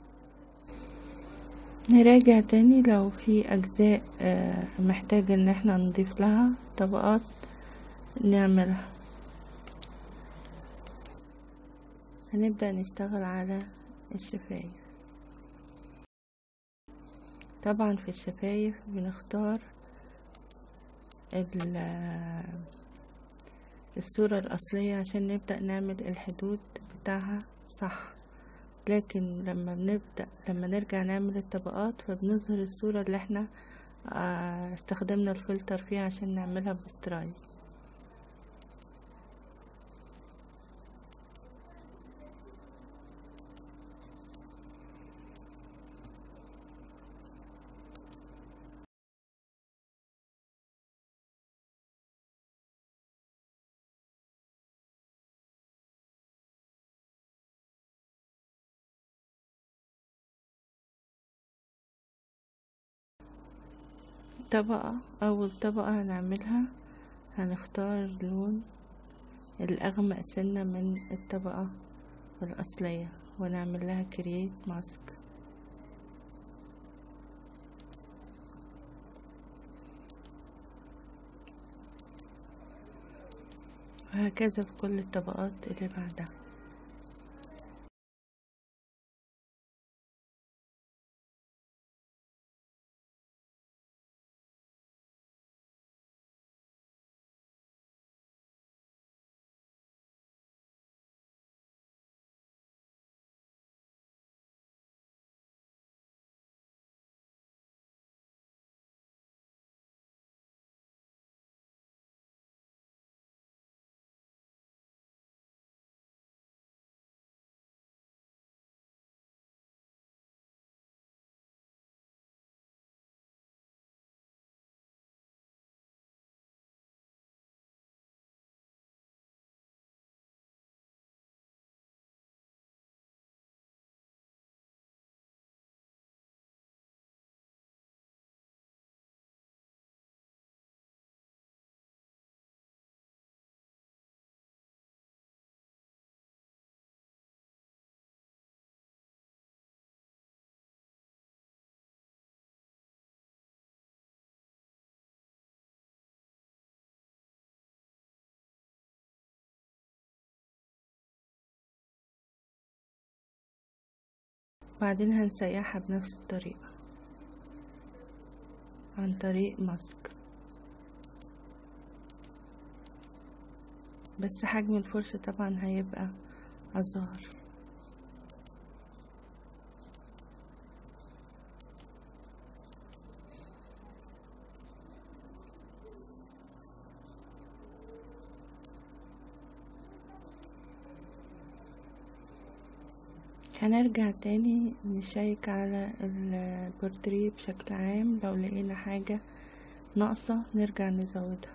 نراجع تاني لو في اجزاء محتاج ان احنا نضيف لها طبقات نعملها هنبدأ نشتغل على الشفايف طبعا في الشفايف بنختار الصورة الأصلية عشان نبدأ نعمل الحدود بتاعها صح لكن لما بنبدأ لما نرجع نعمل الطبقات فبنظهر الصورة اللي احنا استخدمنا الفلتر فيها عشان نعملها بسترايز طبقة أول طبقة هنعملها هنختار اللون الأغمق سنة من الطبقة الأصلية ونعمل لها كرييت ماسك وهكذا في كل الطبقات اللي بعدها بعدين هنسيحها بنفس الطريقة عن طريق ماسك بس حجم الفرشة طبعا هيبقى أصغر هنرجع تاني نشيك على البورتريه بشكل عام لو لقينا حاجة ناقصة نرجع نزودها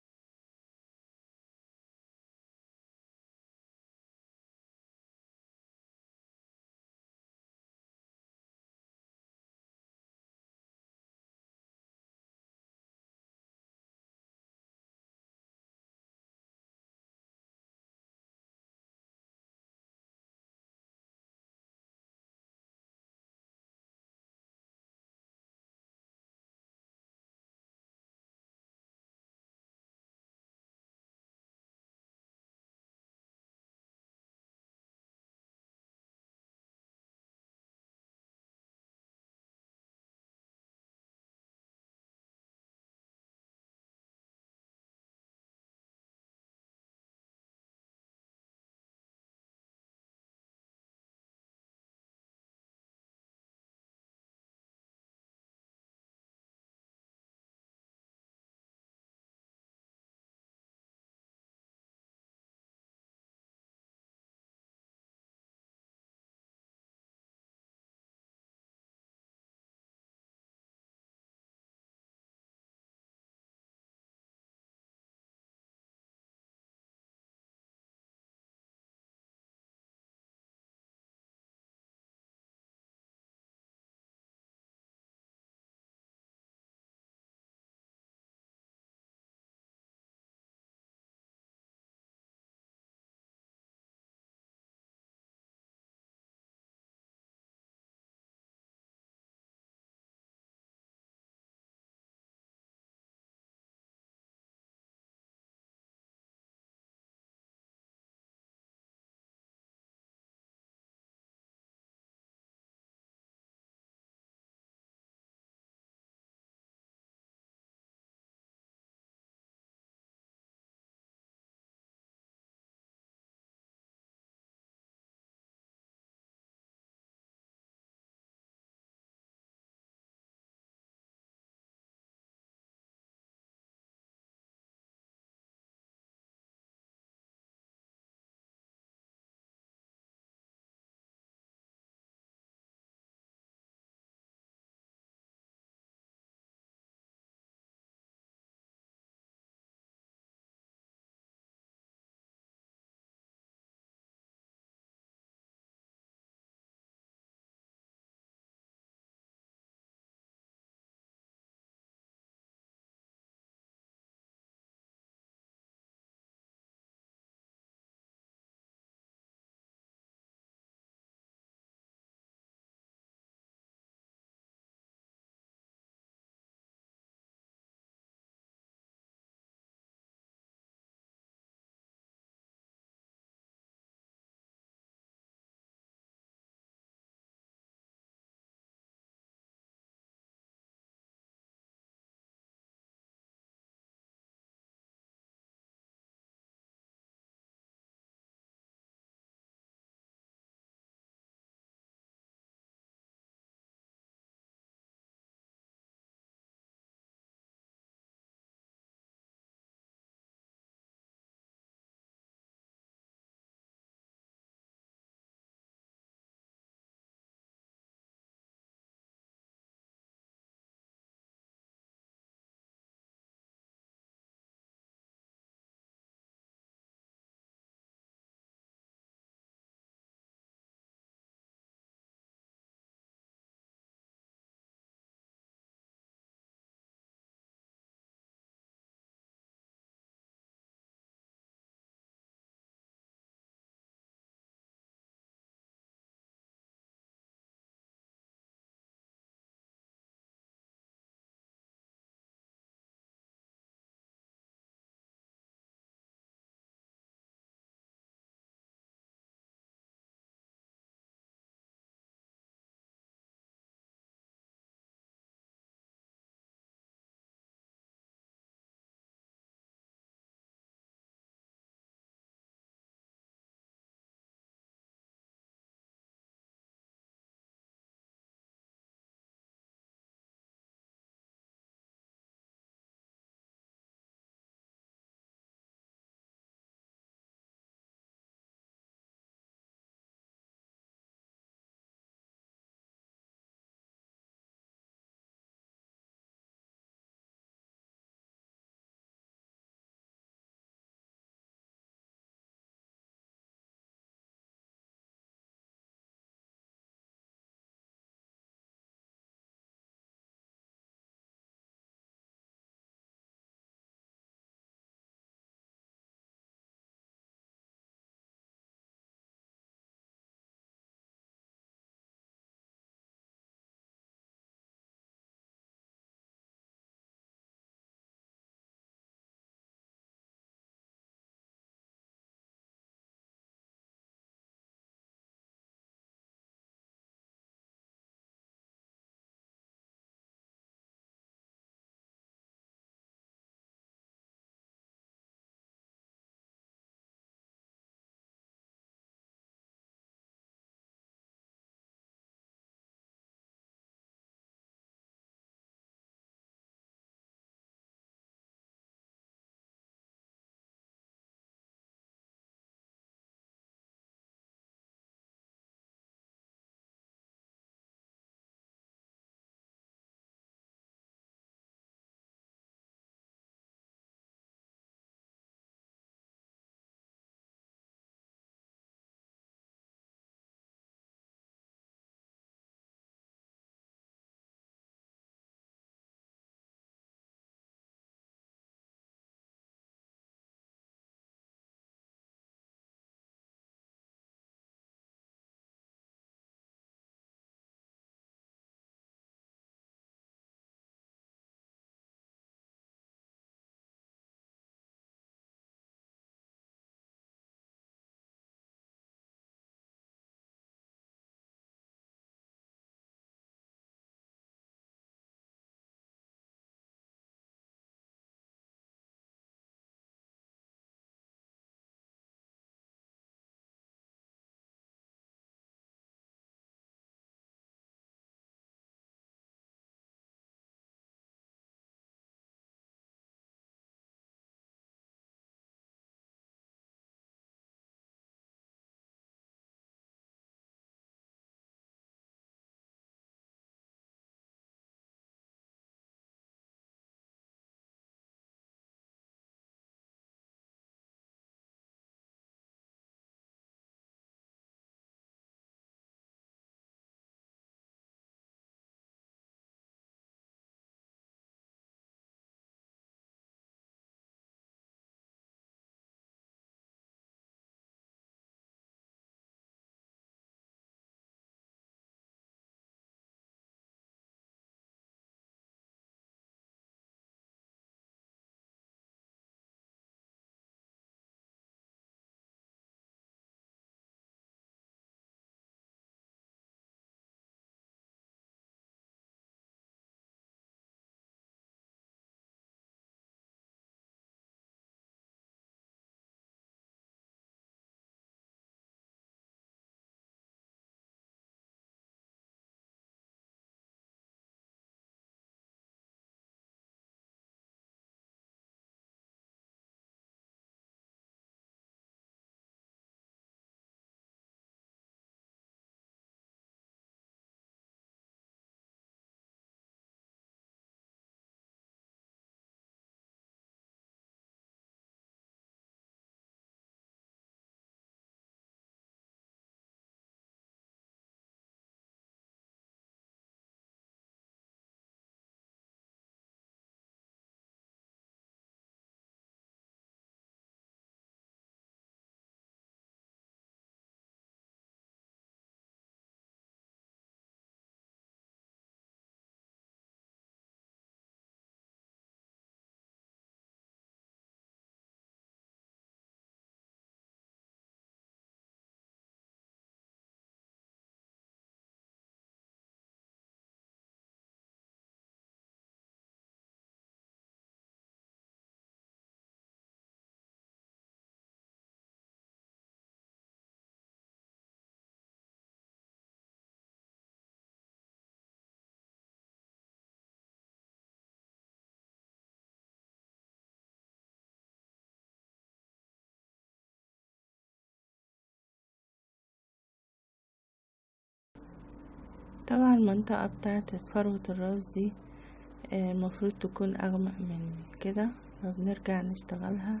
طبعا المنطقة بتاعة فروة الراس دي المفروض تكون أغمق من كده فبنرجع نشتغلها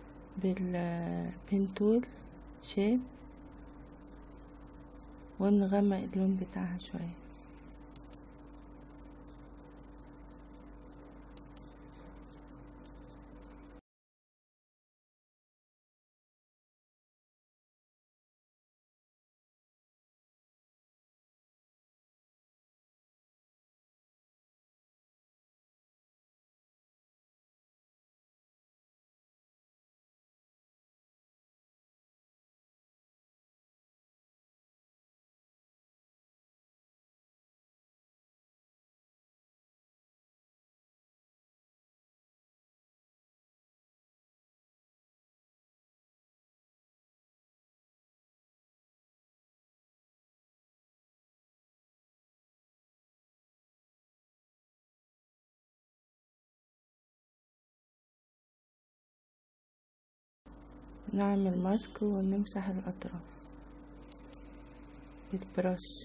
بالبنتول شيب ونغمق اللون بتاعها شوية نعمل ماسك ونمسح الأطراف بالبرش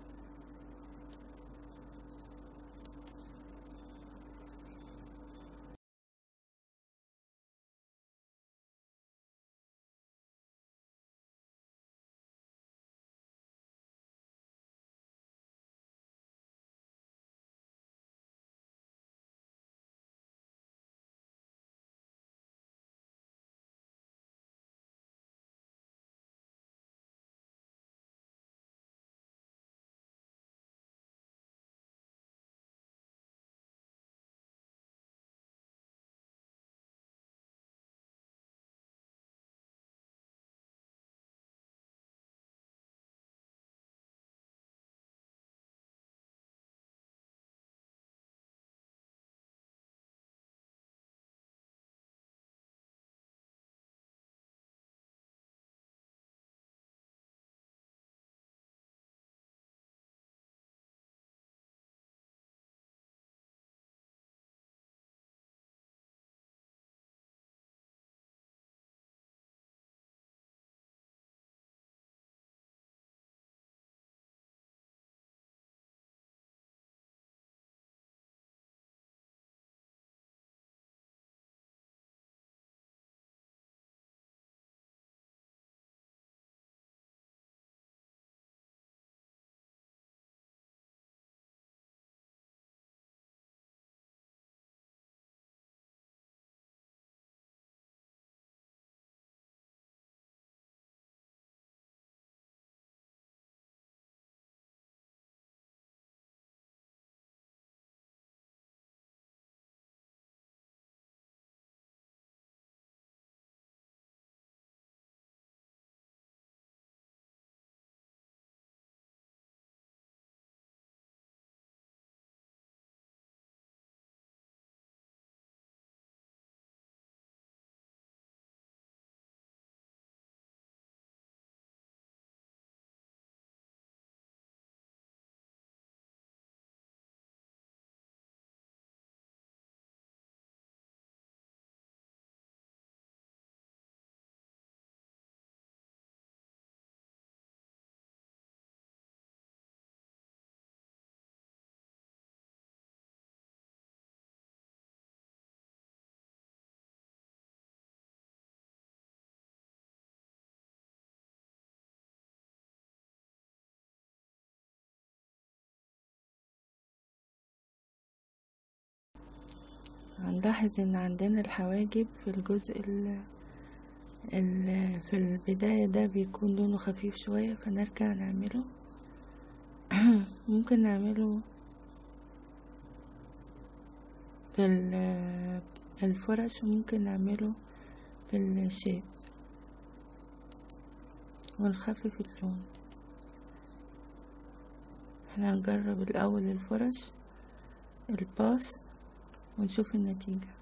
هنلاحظ ان عندنا الحواجب في الجزء ال ال في البداية ده بيكون لونه خفيف شوية فنرجع نعمله ممكن نعمله بالفرش وممكن نعمله بالشيب ونخفف اللون احنا هنجرب الاول الفرش الباص ونشوف النتيجة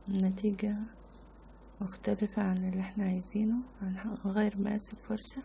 النتيجة مختلفة عن اللي احنا عايزينه هنغير مقاس الفرشة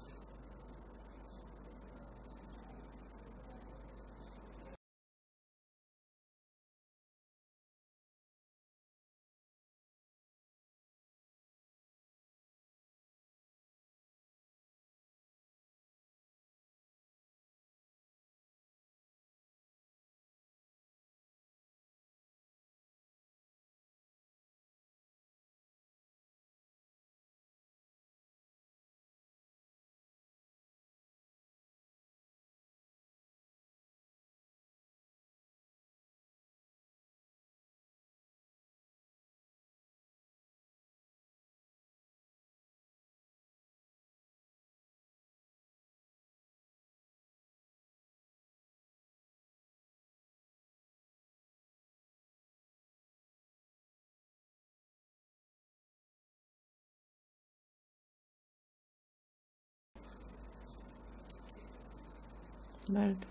برضو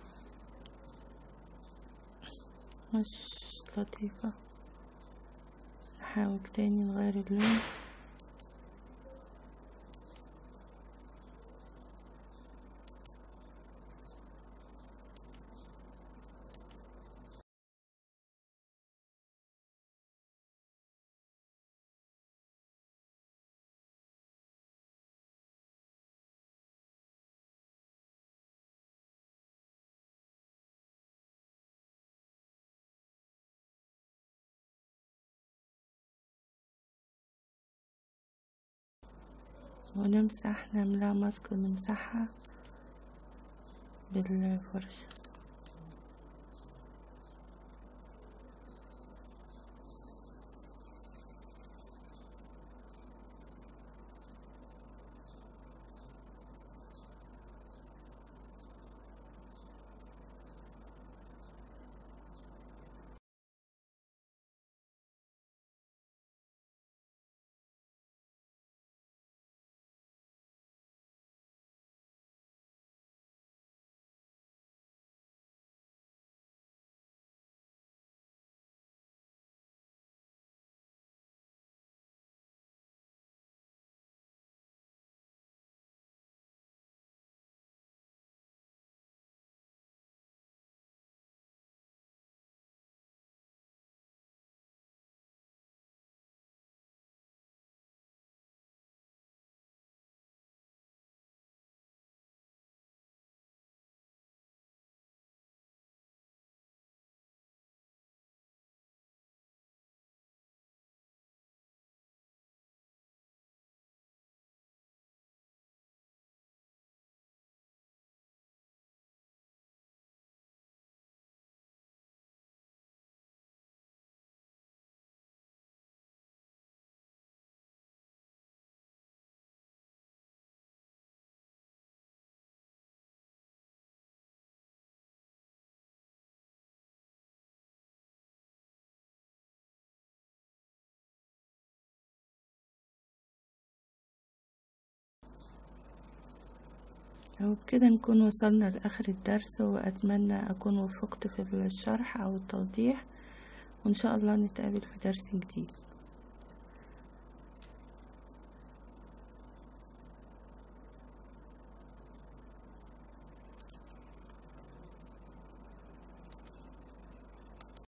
مش لطيفة نحاول تاني نغير اللون ونمسح نعملها ماسك ونمسحها بالفرشة وبكده نكون وصلنا لآخر الدرس وأتمنى أكون وفقت في الشرح أو التوضيح وإن شاء الله نتقابل في درس جديد